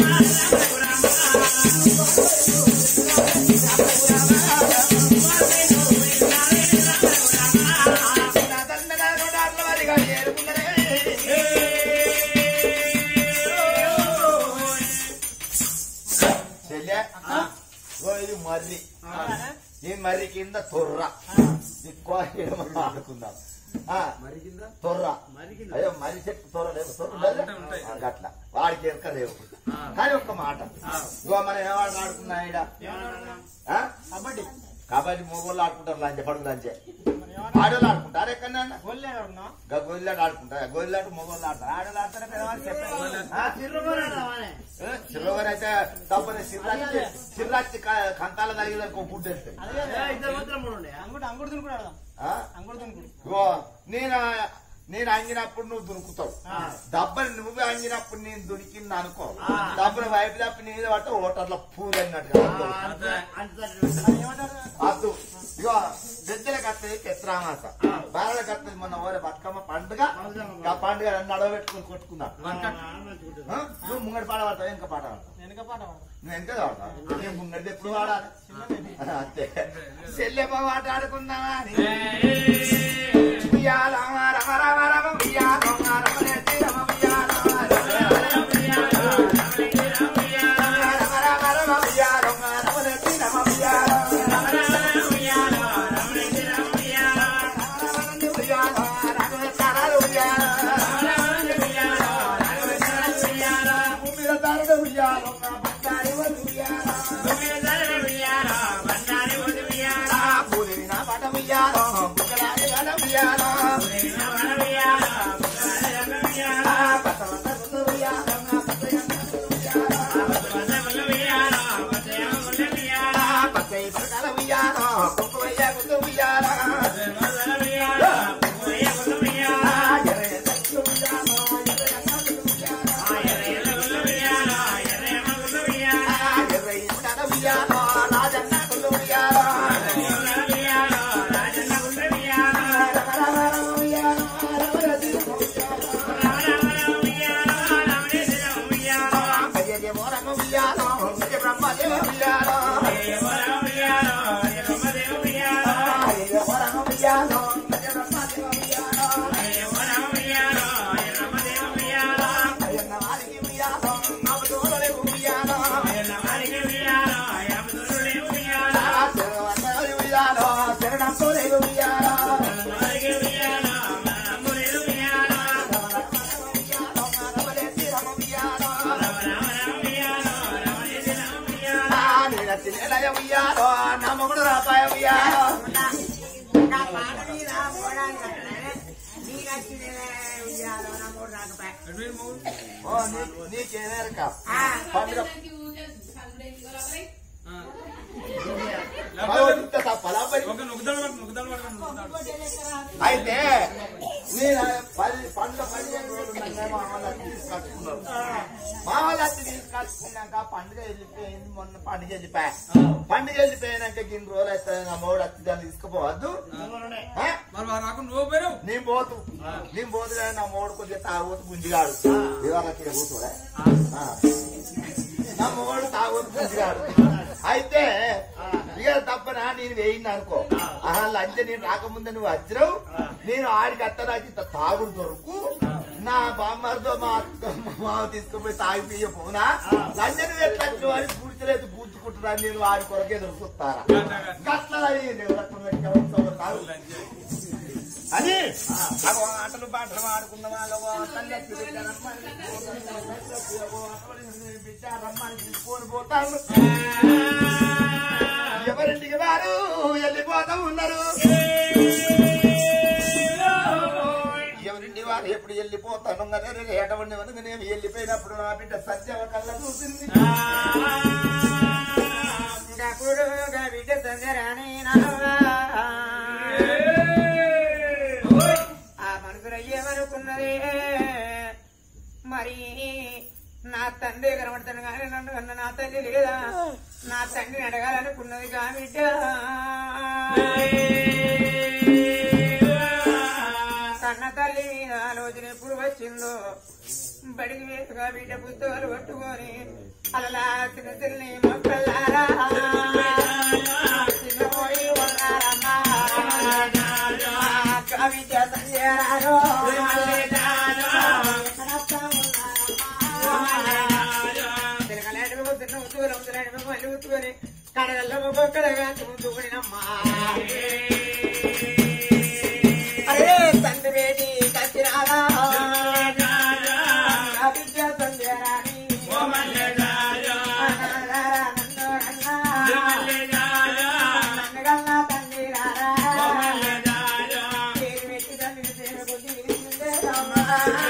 నా తండ్రి నోడాట్ల వారిగా చేరుకున్నదే చెల్లె ఓ ఇది మర్రి ఈ మర్రి కింద తొర్ర ఎక్కువ ఆడుకుందాం ఆ, తొర్ర అయ్యో మర్రి చెట్టు తొర్ర లేవు తొర్ర ఉండదు? ఆ, గట్ల వాడికి ఎరక లేవు కానీ ఒక్క మాట ఇగో మనం ఏవాడు ఆడుకున్నా ఈడ ఆ? కబడ్డీ కబడ్డీ మొగోళ్ళు ఆడుకుంటారు లంచే పడుగు లంచే ఆడోళ్ళు ఆడుకుంటారు ఎక్కడన్నా గొల్లే ఆడుకున్నాం గా గోలిలాట ఆడుకుంటారు గోలిలాట మొగోళ్ళు ఆడతారు ఆడోళ్ళు ఆడతారా పెద్దవాళ్ళు చెప్పారు ఆ? చిరువగారు అయితే తప్పని శివరాత్రి శివరాత్రి కంకాల కలిగేదానికి ఒక గుడ్డ వేస్తాయి అంగుడు అంగుడు దునుకుడు ఆడదాం ఆ? అంగుడు దునుకుడు ఇగో నేను నేను అంగినప్పుడు నువ్వు దునుకుతావు దెబ్బని నువ్వు అంగినప్పుడు నేను దునికింది అనుకో దెబ్బని వైపు తప్పి నీళ్ళు పట్ట ఓటర్లో పూలన్నట్టు అద్దు ఇగో గద్దెల కత్తది కెత్రామాస బాలల కత్తది మొన్న ఓరే బతుకమ్మ పండుగ ఆ పండుగ నడవ పెట్టుకుని కొట్టుకుందాం ఆ? నువ్వు ముంగడి పాట పడతావు ఇంకా పాట పడతావు వెనక పాట పాడు. నువ్వు ఎంత వాడతావు నేను ముంగడిది ఎప్పుడు వాడాలి అంతే చెల్లెమ్మ పాట ఆడుకుందామా అని. ఉయ్యాల రమ రమ రమ ఉయ్యాల రమ నెత్తి రమ ఉయ్యాల రమ రమ రమ ఉయ్యాల రమ నెత్తి రమ ఉయ్యాల ఉయ్యాల రమ తరాలు ఉయ్యాల భూమిలో తారడు ఉయ్యాల బంగారి వలు ఉయ్యాల భూమి నా పట ఉయ్యాల బుగ్గలాడి గల ఉయ్యాల పసవత గుండు ఉయ్యాల పచ్చై పడకల ఉయ్యాల కుంకుమయ్య గుండు ఉయ్యాల ఎర్ర ఎర్ర ఉయ్యాల ఎర్ర ఇసుకల ఉయ్యాల రాజన్న గుండు ఉయ్యాల కయ్యగే మోరము ఉయ్యాల నిజ బ్రహ్మదేవ ఉయ్యాల కయ్యగే మోరము ఉయ్యాల నిజ బ్రహ్మదేవ ఉయ్యాల కయ్యన్న వారికి ఉయ్యాల నవదోలే ఉయ్యాల శరణవన్నరి ఉయ్యాల శరణంతోలే ఉయ్యాల రమలేసి రమ ఉయ్యాల నీలసి నీలయ ఉయ్యాల నమ్మగుడు రాపాయ ఉయ్యాల నా పాట మీద పోవడానికి అట్లనే నీ నచ్చిన ఉయ్యాలో నా మూడు రాకపోయా ఓ నీ- నీకేనేరక ఆ. పండుగ భగవద్గీత తప్పలాపరి ఒక నుగ్గుదాడు పట్టు నుగ్గుదాడు పట్టు నుగ్గుదాడు అయితే నేను పది పండ్ల పదిహేను రోజులు ఉన్నాక మా వాళ్ళకి తీసుకొచ్చుకున్నారు మా వాళ్ళకి తీసుకొచ్చుకున్నాక పండుగ వెళ్ళిపోయింది మొన్న పండుగ వెళ్ళిపోయా పండుగ వెళ్ళిపోయినాక ఇన్ని రోజులు అయితే నా మూడు అత్తి దాన్ని తీసుకుపోవద్దు ఆ? మరి వారు రాకుండా నువ్వు పోయినావు నేను పోతు నేను పోతు కానీ నా మూడు కొద్దిగా తాగోతు గుంజిగాడు ఇవాళ కూతుడే నా మూడు తాగోతు గుంజిగాడు అయితే ఇక తప్పనా నేను వేయింది అనుకో ఆహా లంచ నేను రాకముందే నువ్వు వచ్చినావు నేను ఆడికి అత్తరాకి ఇంత తాగుడు దొరుకు నా బామ్మర్తో మా అత్త మా మామ తీసుకుపోయి తాగిపోయి పోనా లంచ నువ్వు ఎట్లా వచ్చినావు అని పూడ్చలేదు పూడ్చుకుంటున్నా నేను వాడి కొరకే దొరుకుతారా గట్ల తాగు అని అగో ఆటలు పాటలు ఆడుకున్న వాళ్ళగో తల్లెత్తి బిడ్డరమ్మని బిడ్డరమ్మని తీసుకొని పోతాను ఎవరింటికి వారు వెళ్ళిపోతా ఉన్నారు ఎవరింటి వారు ఎప్పుడు వెళ్ళిపోతాను ఏటవండి వరకు నేను వెళ్ళిపోయినప్పుడు నా బిడ్డ సత్యవ కళ్ళ చూసింది గకుడుగా బిడ్డ తొందరని నవ్వా. ఆ మనసులో ఏమనుకున్నది మరి నా తండ్రి కనబడతాను కానీ నన్ను కన్న నా తల్లి లేదా నా తండ్రిని అడగాలనుకున్నది కా బిడ్డ వచ్చిందో బడికి వేసుగా బిడ్డ పుస్తకాలు పట్టుకొని అలా చిన్న చిన్ని మొక్కలారా చిన్న పోయి ఉన్నారమ్మా కవిత సంజయరారో తిరగలేడు తిన్న ఉత్తుకొని తిరగలేడు మళ్ళీ ఉత్తుకొని కడగల్లో ఒక్కొక్కడగా ముందుకునినమ్మా అరే తండ్రి వేడి కచ్చిరారా కవిత సంజయరాని నన్నగల్లా తండ్రి రారా పేరు పెట్టి తండ్రి పేరు కొద్ది విరిసిందేరమ్మా.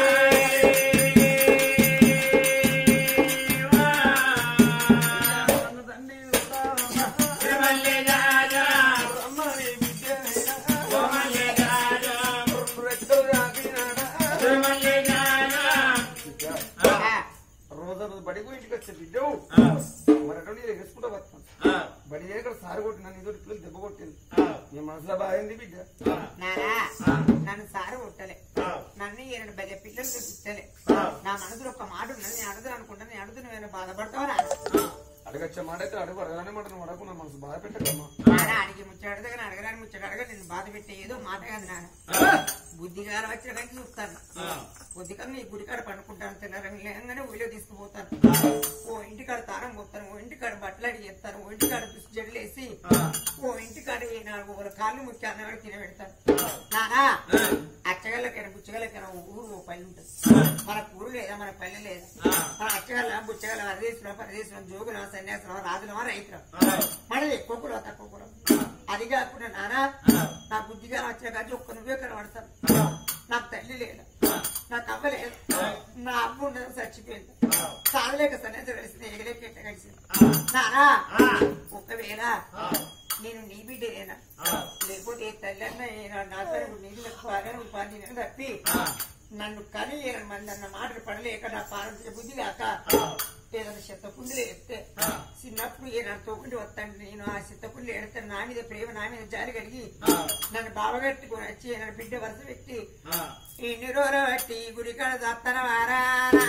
రోజు రోజు బడికి ఇంటికి వచ్చే బిడ్డ మరి అటువంటి వేసుకుంటా వస్తాను బడి ఇక్కడ సారి కొట్టి నన్ను ఇదో పిల్లలు దెబ్బ కొట్టింది నీ మనసులో బాగుంది బిడ్డ నానా నన్ను సారు కొట్టలే నన్ను ఈయన బలే పిల్లలు పుట్టలే నా మనసులో ఒక మాట ఉన్నది నేను అడుగుతాను అనుకుంటాను నేను అడుగుతున్న నేను బాధపడతావా అడగచ్చే మాట అయితే అడుగు అడగానే మాట నువ్వు అడగకు నా మనసు బాధ పెట్టకమ్మా నాన్న అడిగి ముచ్చడగా అడగడానికి ముచ్చట అడగ నేను బాధ పెట్టే ఏదో మాట కాదు నాన్న బుద్ధిగా వచ్చిన కానీ చూస్తాను బుద్ధిగా నీ గుడికాడ పండుకుంటాను తిన్నారని లేగానే ఊళ్ళో తీసుకుపోతాను ఓ ఇంటికాడ తారం పోతాను ఓ ఇంటికాడ బట్టలు అడిగి చేస్తాను ఓ ఇంటికాడ దుస్తు జడలు వేసి ఓ ఇంటికాడ ఈ నాలుగు ఊర కాళ్ళు ముఖ్య అన్నవాడు తిన పెడతాను నానా అచ్చగల్లకైనా బుచ్చగల్లకైనా ఊరు ఓ పల్లె ఉంటుంది మన ఊరు లేదా మన పల్లె లేదా మన అచ్చగల్ల బుచ్చగల్ల వరదేశంలో పరదేశంలో జోగులో సన్యాసంలో రాజులో రైతులు మనది ఎక్కువ కులం తక్కువ కులం అది కాకుండా నానా నా బుద్ధిగా వచ్చిన కానీ ఒక్క నువ్వే కనబడతాను నాకు తల్లి లేదు నాకు అవ్వ లేదు నా అమ్మ ఉండదు చచ్చిపోయింది సాగలేక సన్యాసం కలిసింది ఎగలేక ఎట్ట కలిసింది నానా ఒకవేళ నేను నీ బిడ్డనేనా లేకపోతే ఏ తల్లి అన్న నా తరపు నీళ్ళు పాలను పాని తప్పి నన్ను కని ఏడు మంది అన్న మాటలు పడలేక నా పారంపర్య బుద్ధి కాక ఏదైనా చెత్తకుండలు ఎత్తే చిన్నప్పుడు ఏ నన్ను తోకుండి వస్తాను నేను ఆ చెత్తకుండలు ఎడతాను నా మీద ప్రేమ నా మీద జారి కలిగి నన్ను బావగట్టుకుని వచ్చి నన్ను బిడ్డ వరుస పెట్టి ఇన్ని రోజులు బట్టి గుడికాడ దత్తన వారా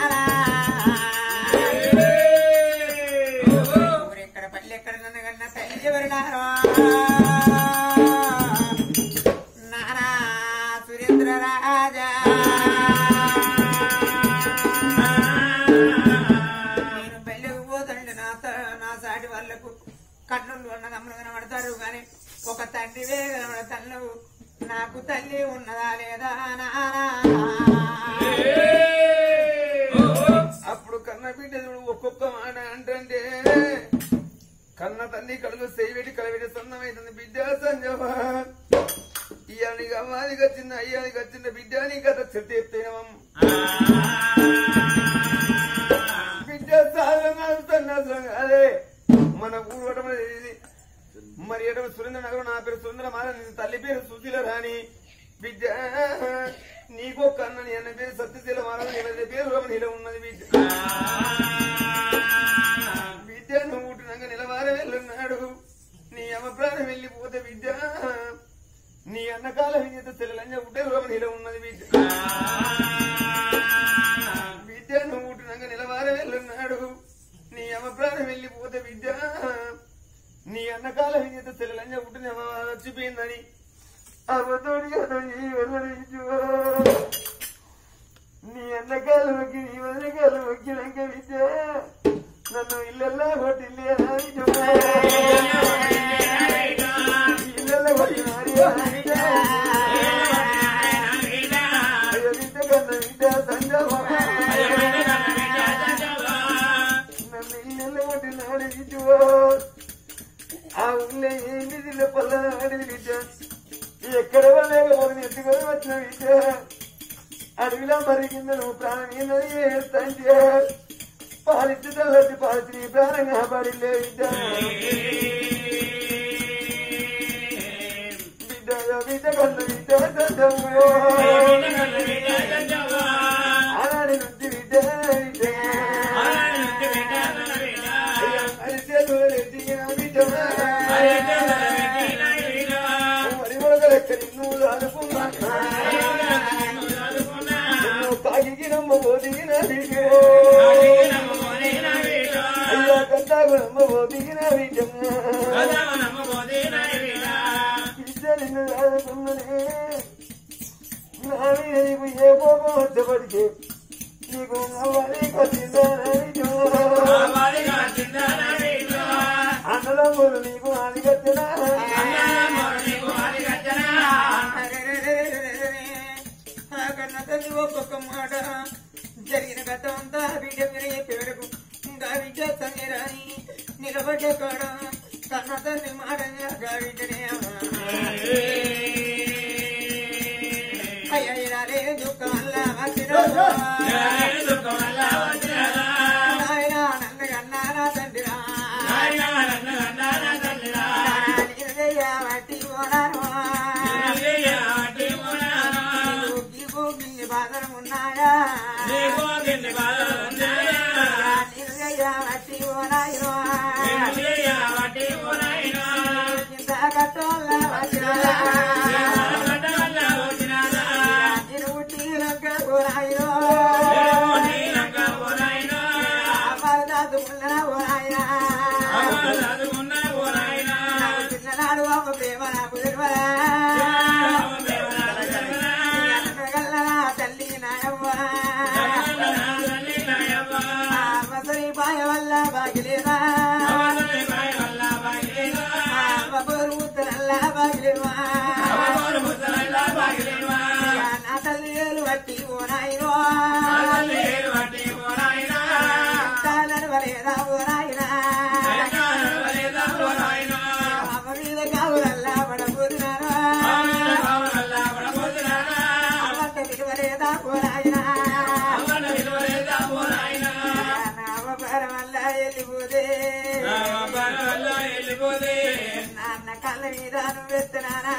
ఊరెక్కడ పల్లె ఎక్కడ నన్ను కన్నా తల్లి ఎవరినారో నానా సురేంద్ర రాజా నేను పెళ్ళికి పోతండి నా త- నా సాటి వాళ్ళకు కట్నులు ఉన్న తమ్ముడు కనబడతారు కానీ ఒక తండ్రివే కనబడతాను నాకు తల్లి ఉన్నదా లేదా నానా అప్పుడు కన్న బిడ్డ చూడు ఒక్కొక్క మాట అంటే కన్న తల్లి కడుగు సేవిటి కలవిటి సన్నమైతుంది బిడ్డ సంజమ ఇయానికి అమ్మానికి వచ్చింది అయ్యానికి వచ్చింది బిడ్డ నీ కథ చెట్టు ఎత్తేనమ్మ బిడ్డ సాధన అదే మన ఊరు ఒకటి ఇది మరి ఎడమ సురేంద్ర నగరం నా పేరు సురేంద్ర మాల నీ తల్లి పేరు సుశీల రాణి బిడ్డ నీకో కన్న నీ అన్న పేరు సత్యశీల మాల నీ వదిన పేరు రమణీల ఉన్నది బిడ్డ బిడ్డ నువ్వు పుట్టినాక నిలవార వెళ్ళున్నాడు నీ అమ్మ ప్రాణం వెళ్ళిపోతే బిడ్డ నీ అన్న కాలం చేత తెల్లంజ పుట్టే రమణీల ఉన్నది బిడ్డ బిడ్డ నువ్వు పుట్టినాక నిలవార వెళ్ళున్నాడు నీ అమ్మ ప్రాణం వెళ్ళిపోతే బిడ్డ నీ అన్న కాలం చేత తెల్లంజ పుట్టిన చచ్చిపోయిందని అబద్ధోడిగా నీ అన్నకాలు మొక్కి నీ వదినకాలు మొక్కినాక విద్య నన్ను ఇల్లెల్లా కొట్టిల్లే ఇల్లెల్లా కొట్టినారి అయ్యో విద్య కన్న విద్య సంజమ నన్ను ఇల్లెల్లా కొట్టినాడు విద్య ఆ ఊళ్ళో ఏంటి దిల్ల పల్లనాడు విద్య ఎక్కడ లేకపోతే ఎత్తుకొని వచ్చిన విద్య అడవిలో మరిగింది నువ్వు ప్రాణం ఏందని ఏడుస్తాంటే పాలిచ్చి తల్లటి పాలిచి నీ ప్రాణం కాపాడిలే విద్య బిడ్డ బిడ్డ కన్న విద్య సంతము. ఆనాడి నుంచి విద్య విద్య అరిచేతులు ఎదిగిన విద్య మరి మొదలెక్క నిన్ను అనుకున్నా నువ్వు తాగి నమ్మబోదిగిన బిడ్డ బిడ్డ నిన్ను రాదుకున్ననే నా మీద నీకు ఏ కోపం వచ్చబడితే నీకు అవ్వాలి అన్నదమ్ములు నీకు అది కట్టినా కన్న తల్లి ఒక్కొక్క మాట జరిగిన కథ అంతా బిడ్డ మీద చెప్పే వరకు ఇంకా బిడ్డ తల్లి రాని నిలబడ్డ కాడ కన్న తల్లి మాట గా బిడ్డనే అయ్యారే దుఃఖం వల్ల నాయన నన్ను కన్నా నా తండ్రిరా నిర్దయ వట్టి ఓనారు నీకు గిన్ని బాధలు ఉన్నాయా నిర్దయ వట్టి ఓనాయిరో ఇంత కట్టోళ్ళ వచ్చినారా నిరువు తీరక ఓనాయిరో అమరదాసు ముల్లన ఓనాయిరా నాకు చిన్ననాడు అమ్మ ప్రేమ నాకు తెలియదా గల్లనా తల్లి నాయవ్వ మసరి పాయ వల్ల బాగిలేదా బబోరు ముద్దరల్ల బాగిలేవా నా తల్లి ఏలు వట్టి ఓ నాయనో నడవలేదా ఓ నాయనా అమ్మ మీద కావులల్లా పడబోతున్నారా అమ్మంత విలువలేదా ఓ నాయనా నామ పరం వల్ల వెళ్ళిపోతే నాన్న కళ్ళ మీద నువ్వెత్తున్నానా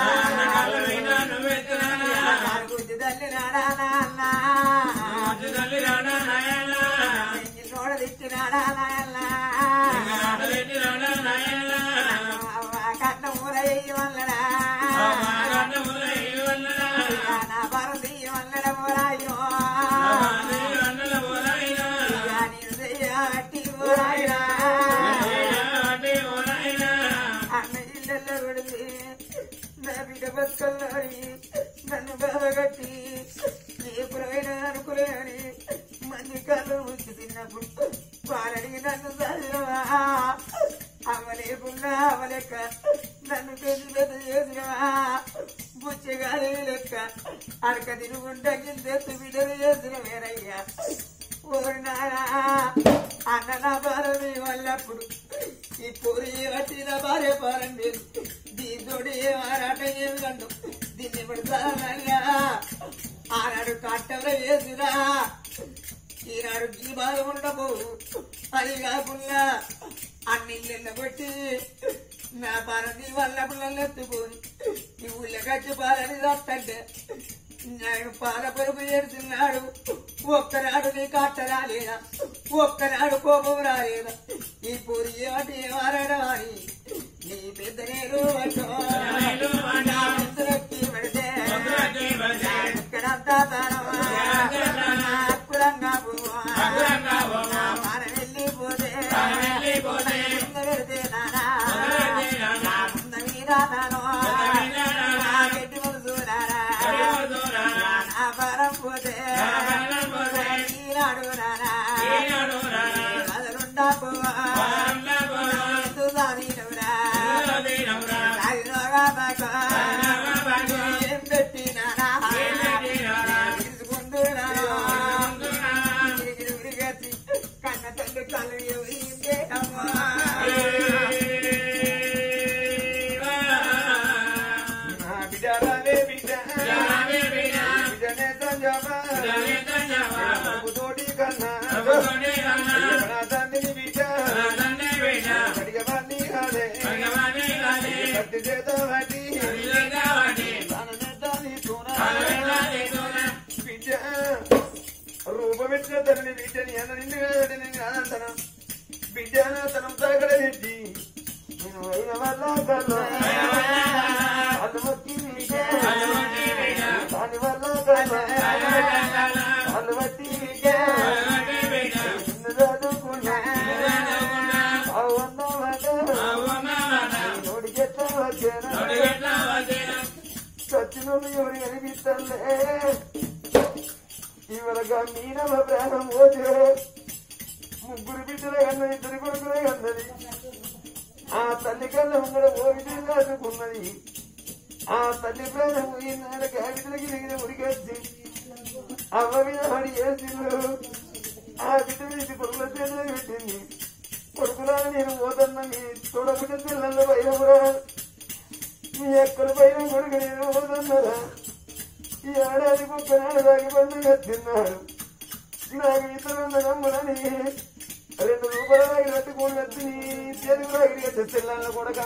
గుద్ది తల్లి నాడా నాన్న నోడ తిట్టినాడా నాయన కట్న మూలయ్యి వల్లడా నా భారతి వల్లడ మూలాయో అట్టి మూలాయిరా అన్న ఇళ్ళల్లో కొడితే నా బిడ్డ బతుకల్లోని నన్ను బాధగట్టి ఏ పురమైన అనుకులేని మంది కళ్ళు ఉంచి తిన్నప్పుడు పాలడిగి నన్ను చదివా అమలేకున్నా అవలెక్క నన్ను పెళ్లి పెద్ద చేసినవా బుచ్చగాలి లెక్క అడక తిరుగుంటా కిందెత్తు బిడ్డలు చేసిన వేరయ్యా ఓరి నాయనా అన్న నా భార్య వల్లప్పుడు ఈ పూరి వచ్చిన భార్య పారం లేదు దీంతోటి ఏ ఆరాట ఏమి కండు దీన్ని పెడతానయ్యా ఆనాడు కట్టెలో వేసిరా ఈనాడు ఈ బాధ ఉండబోవు అది కాకుండా అన్ని ఇళ్ళ కొట్టి నా పాలని వల్ల పిల్లలు ఎత్తుకొని ఈ ఊళ్ళో కచ్చి పాలని తట్టంటే నేను పాల పరుపు ఏడుతున్నాడు ఒక్కనాడు నీ కట్ట రాలేదా ఒక్కనాడు కోపం రాలేదా ఈ పూరి ఏమిటి ఏమారడా అని నీ పెద్ద నేను పెడితే ఇక్కడంతా తానమా అక్కురంగా పోవా మన వెళ్ళిపోతే ముందు పెడితే నానా నా ముంద మీద నానో నా గట్టి ముందు నానా నా పరం పోతే ఈనాడు నానా కదలుండా పోవా ఎందు దానినవురా నాయనోగా బాగా ఏం పెట్టి నానా తీసుకుంటూ నానా కన్న తల్లి కళ్ళు ఎవరిందే అమ్మా నా బిడ్డలాలే బిడ్డ బిడ్డనే తంజామా తోటి కన్నా నా తండ్రిని బిడ్డ కడిగవాణ్ణి కాదే కత్తి చేత వాటి ప్రాణమెత్తాలి తూనా బిడ్డ రూపమెట్టిన తనని బిడ్డని అన్న నిన్ను కాదంటే నేను కాదంతనం బిడ్డ తనం తాగడ పెట్టి నేను అయిన వల్ల కల్లో అనుమతి దాని వల్ల కల్లో అనుమతి నిన్ను చదువుకున్నా అవ్వ మీనవ ప్రాణం పోతే ముగ్గురు బిడ్డల కన్నా ఇద్దరు కొడుకుల కన్నది ఆ తల్లి కన్నా ఉంగడ ఓ బిడ్డలు కాచుకున్నది ఆ తల్లి ప్రాణం పోయినాడు కాగితలకి దిగిన ఉడికొచ్చి అమ్మ మీద పడి చేసిండు ఆ బిడ్డ తీసి కొడుకుల చేతిలో పెట్టింది కొడుకులా నేను పోతున్నా మీ తొడబిడ్డ పిల్లల పైన మీ ఎక్కడ పైన కొడుకు నేను పోతున్నారా ఈ ఏడాది ఒక్కనాడు దాగి పండుగ తిన్నాడు నాకు ఇతరుల నమ్ములని రెండు రూపాయల దాగి కట్టుకుని వచ్చి చేతికి దాగి తెల్లాల కొడక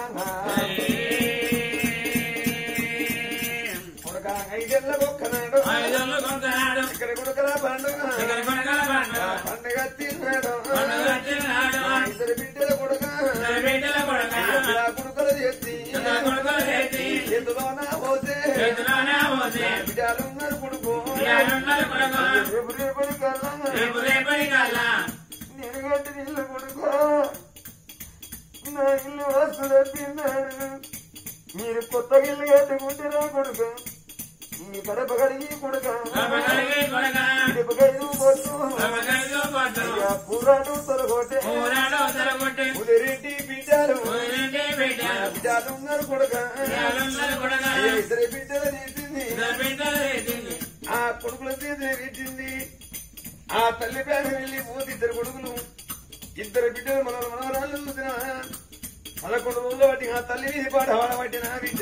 కొడక ఐదెళ్ళ ఒక్కనాడు ఇక్కడ కొడుకలా పండుగ పండుగ తిన్నాడు ఇద్దరు బిడ్డల కొడుక కొడుకలు చేసి ఎందులోనా పోతే బిడ్డలున్నారు కొడుకు రేపు రేపటి కల్లా నేను కట్టి ఇల్లు కొడుకో నా ఇల్లు వస్తుడు తిన్నాడు మీరు కొత్త ఇల్లు కట్టుకుంటే నా కొడుకు మీ కడప కడిగి కొడుక ఇటుపకైదు పొట్టు అయ్యా పూరాడు తొలగొట్టే ఉదిరింటి బిడ్డలు బిడ్డలు ఉన్నారు కొడుక అయ్యా ఇద్దరు బిడ్డలు తీసింది ఆ కొడుకుల చేతిని పెట్టింది ఆ తల్లి పేరు వెళ్ళి పోతే ఇద్దరు కొడుకులు ఇద్దరు బిడ్డలు మన మనవరాళ్ళు చూసిన పదకొండు రోజులు బట్టి ఆ తల్లి మీద పాట పట్టిన బిడ్డ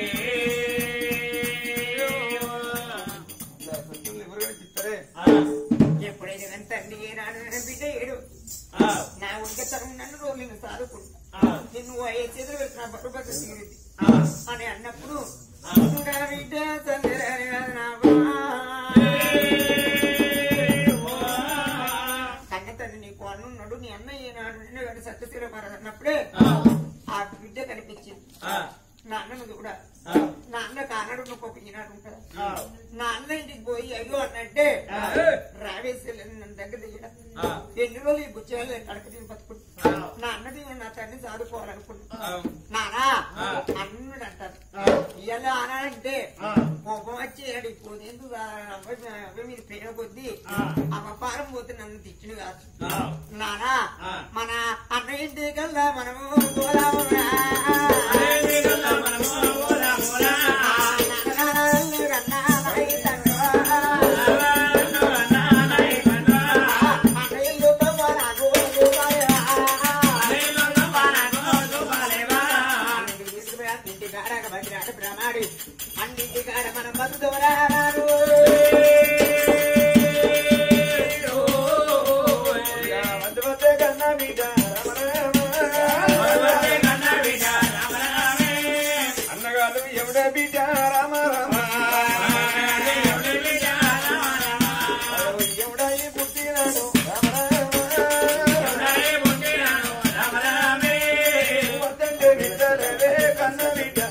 ఎవరు కనిపిస్తారే ఎప్పుడైతే కానీ తండ్రి ఏనాడు నన్ను బిడ్డ ఏడు నా ఉంటే తరం నన్ను రోజు నేను సాదుకుంటా నిన్ను ఏ చేతులు పెట్టిన బరువు బట్ట తీరింది అని అన్నప్పుడు నా బిడ్డ తండ్రి రాని కాదు నా కన్న తండ్రి నీకు అన్నున్నాడు నీ అన్న ఏనాడు నిన్ను గడి సత్యశీల అన్నప్పుడే ఆ బిడ్డ కనిపించింది నా అన్నను కూడా నా అన్న కానాడు నువ్వు ఒక ఈనాడు ఉంటుందా నా అన్న ఇంటికి పోయి అయ్యో అన్నంటే రావేసి నన్ను దగ్గర దిగడం ఎన్ని రోజులు ఈ బుచ్చేయాలి కడక తిని బతుకుంటా నా అన్నది నా తండ్రి చదువుకోవాలనుకుంటున్నా నానా అన్నుడు అంటారు ఇవాళ అనంటే కోపం వచ్చి అడిగిపోతే ఎందుకు అవ్వ మీద ప్రేమ కొద్దీ అమ్మ పారం పోతే నన్ను తెచ్చిన కాదు నానా మన అన్న ఇంటి కల్లా మనము పోదామురా. నాన్నగారు రన్నా నాయి తండ్రా. అన్న ఇల్లు తవ్వ నాకు రూపాయలా. ఇంటి కాడ బతిరాట బ్రహ్మాడి అన్నింటి కాడ మనం బతుకువరారు మధ్య మధ్య కన్నా బిడ్డ రమ రామ. అన్నగారు ఎవడే బిడ్డ రామ రామ ఎవడా ఈ పుట్టినాడు రామ రామ వద్దంటే బిడ్డలవే కన్న బిడ్డ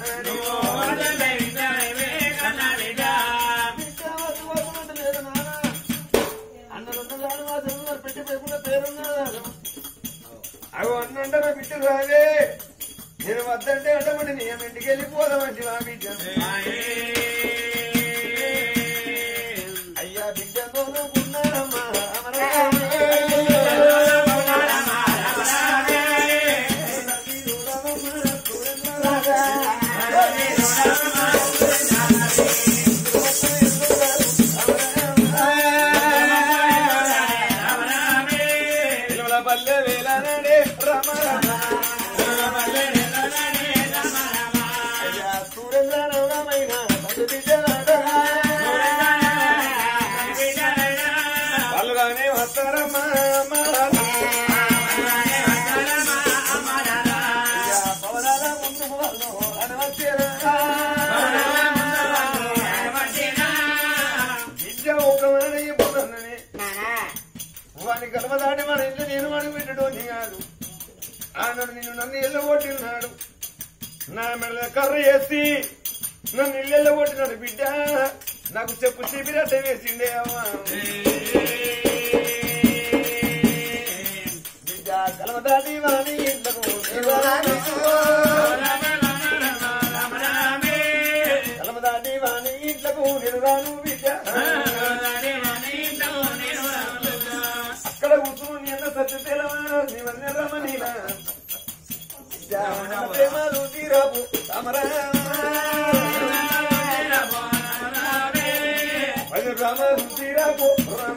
అవి అన్నంటే నా బిడ్డ రావే నేను వద్దంటే అడ్డమని నీ ఇంటికి వెళ్ళిపోదామంటే మా బిడ్డ అయ్యా బిడ్డ తోలుకున్నారమ్మా పల్లె వేలనడే రమ రమ అయ్యా సూర్యంగా నవమైన తండ్రి బిడ్డలాడా వాళ్ళుగానే వస్తారమ్మా అమ్మా. అయ్యా పవనాల ముందు వాళ్ళు అనవచ్చేరా. బిడ్డ ఒక మాట చెప్పుకున్నానే. వాని గర్భ దాటి మన ఇల్లు నేను వాడికి పెట్టడం కాదు ఆనాడు నిన్ను నన్ను ఇల్లు కొట్టినాడు నా మెడ కర్ర వేసి నన్ను ఇల్లెళ్ళ కొట్టినాడు బిడ్డ నాకు చెప్పు చీపిరట్ట వేసిండే అమ్మా బిడ్డ కలవ దాటి వాని ఇంట్లకు నేను రాను. కలవ దాటి వాని ఇంట్లకు నేను రాను బిడ్డ ప్రేమలు తీరపు రామరా అది రామలు తీరపు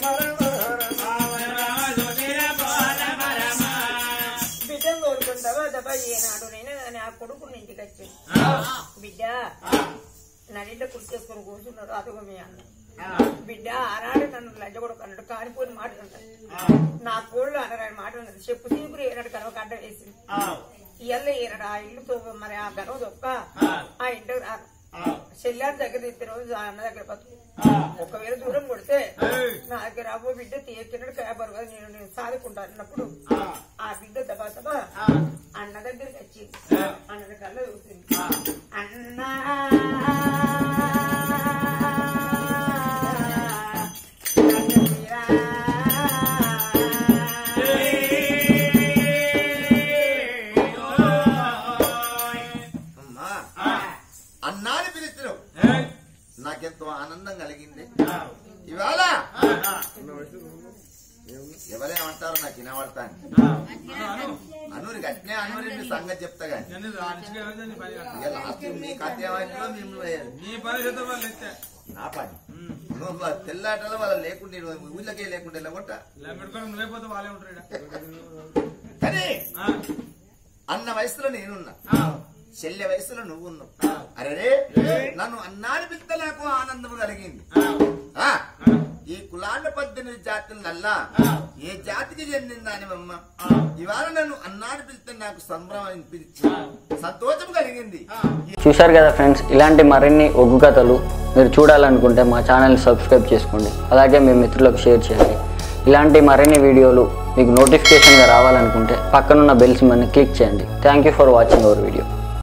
బిడ్డను కోరుకుంటావా దబా ఏనాడు నేను నా కొడుకుని ఇంటికి వచ్చాను బిడ్డ నడిలో కుర్చేసుకొని కూర్చున్నారు అదుగో మీ అన్న బిడ్డ ఆనాడు నన్ను లంచ కొడుకు అన్నాడు కానిపోయిన మాట అన్నాడు నా కోళ్ళు అన్నాడు మాట అన్నది చెప్పు చీపురు ఏనాడు కలవ గడ్డ వేసింది ఇయ్యాల ఏనాడు ఆ ఇల్లుతో మరి ఆ గనవ దొక్క ఆ ఇంటికి రాను చెల్లారి దగ్గర ఇద్దరు రోజు ఆ అన్న దగ్గర బతుకు ఒకవేళ దూరం కొడితే నా దగ్గర అవ్వ బిడ్డ తీయకినడు కాపరు కదా నేను నేను సాదుకుంటా అన్నప్పుడు ఆ బిడ్డ దబా దబా అన్న దగ్గరికి వచ్చింది అన్న కళ్ళ చూసింది అన్నా అమ్మా అన్నాని పిలిచినావు నాకెంతో ఆనందం కలిగింది ఇవాళ ఎవరేమంటారో నాకు వినబడతాను అనూరి గట్టినే అనూరి మీ సంగతి చెప్తా గాని ఇక లాస్ట్ మీ కథ ఏమైందో మిమ్మల్ని నీ పరిస్థితి వాళ్ళు ఎత్తే నా పని నువ్వు వాళ్ళ తెల్లాటలో వాళ్ళ లేకుండా ఊళ్ళకే లేకుండా లేకుంటా పెట్టుకొని నువ్వే పోతే వాళ్ళే ఉంటారు ఈడ. కానీ ఆ, అన్న వయసులో నేనున్నా చెల్లె వయసులో నువ్వు ఉన్నావు అరే నన్ను అన్నాని పిలిస్తే నాకు ఆనందం కలిగింది ఆ, ఈ కులాండ పద్దెనిమిది జాతులల్లా ఏ జాతికి చెందిందని అమ్మ ఇవాళ నన్ను అన్నాని పిలిస్తే నాకు సంభ్రమం అనిపించి సంతోషం కలిగింది చూశారు కదా ఫ్రెండ్స్ ఇలాంటి మరిన్ని ఒగ్గు కథలు మీరు చూడాలనుకుంటే మా ఛానల్ని సబ్స్క్రైబ్ చేసుకోండి అలాగే మీ మిత్రులకు షేర్ చేయండి ఇలాంటి మరిన్ని వీడియోలు మీకు నోటిఫికేషన్గా రావాలనుకుంటే పక్కనున్న బెల్ సింబల్ని క్లిక్ చేయండి thank you for watching our video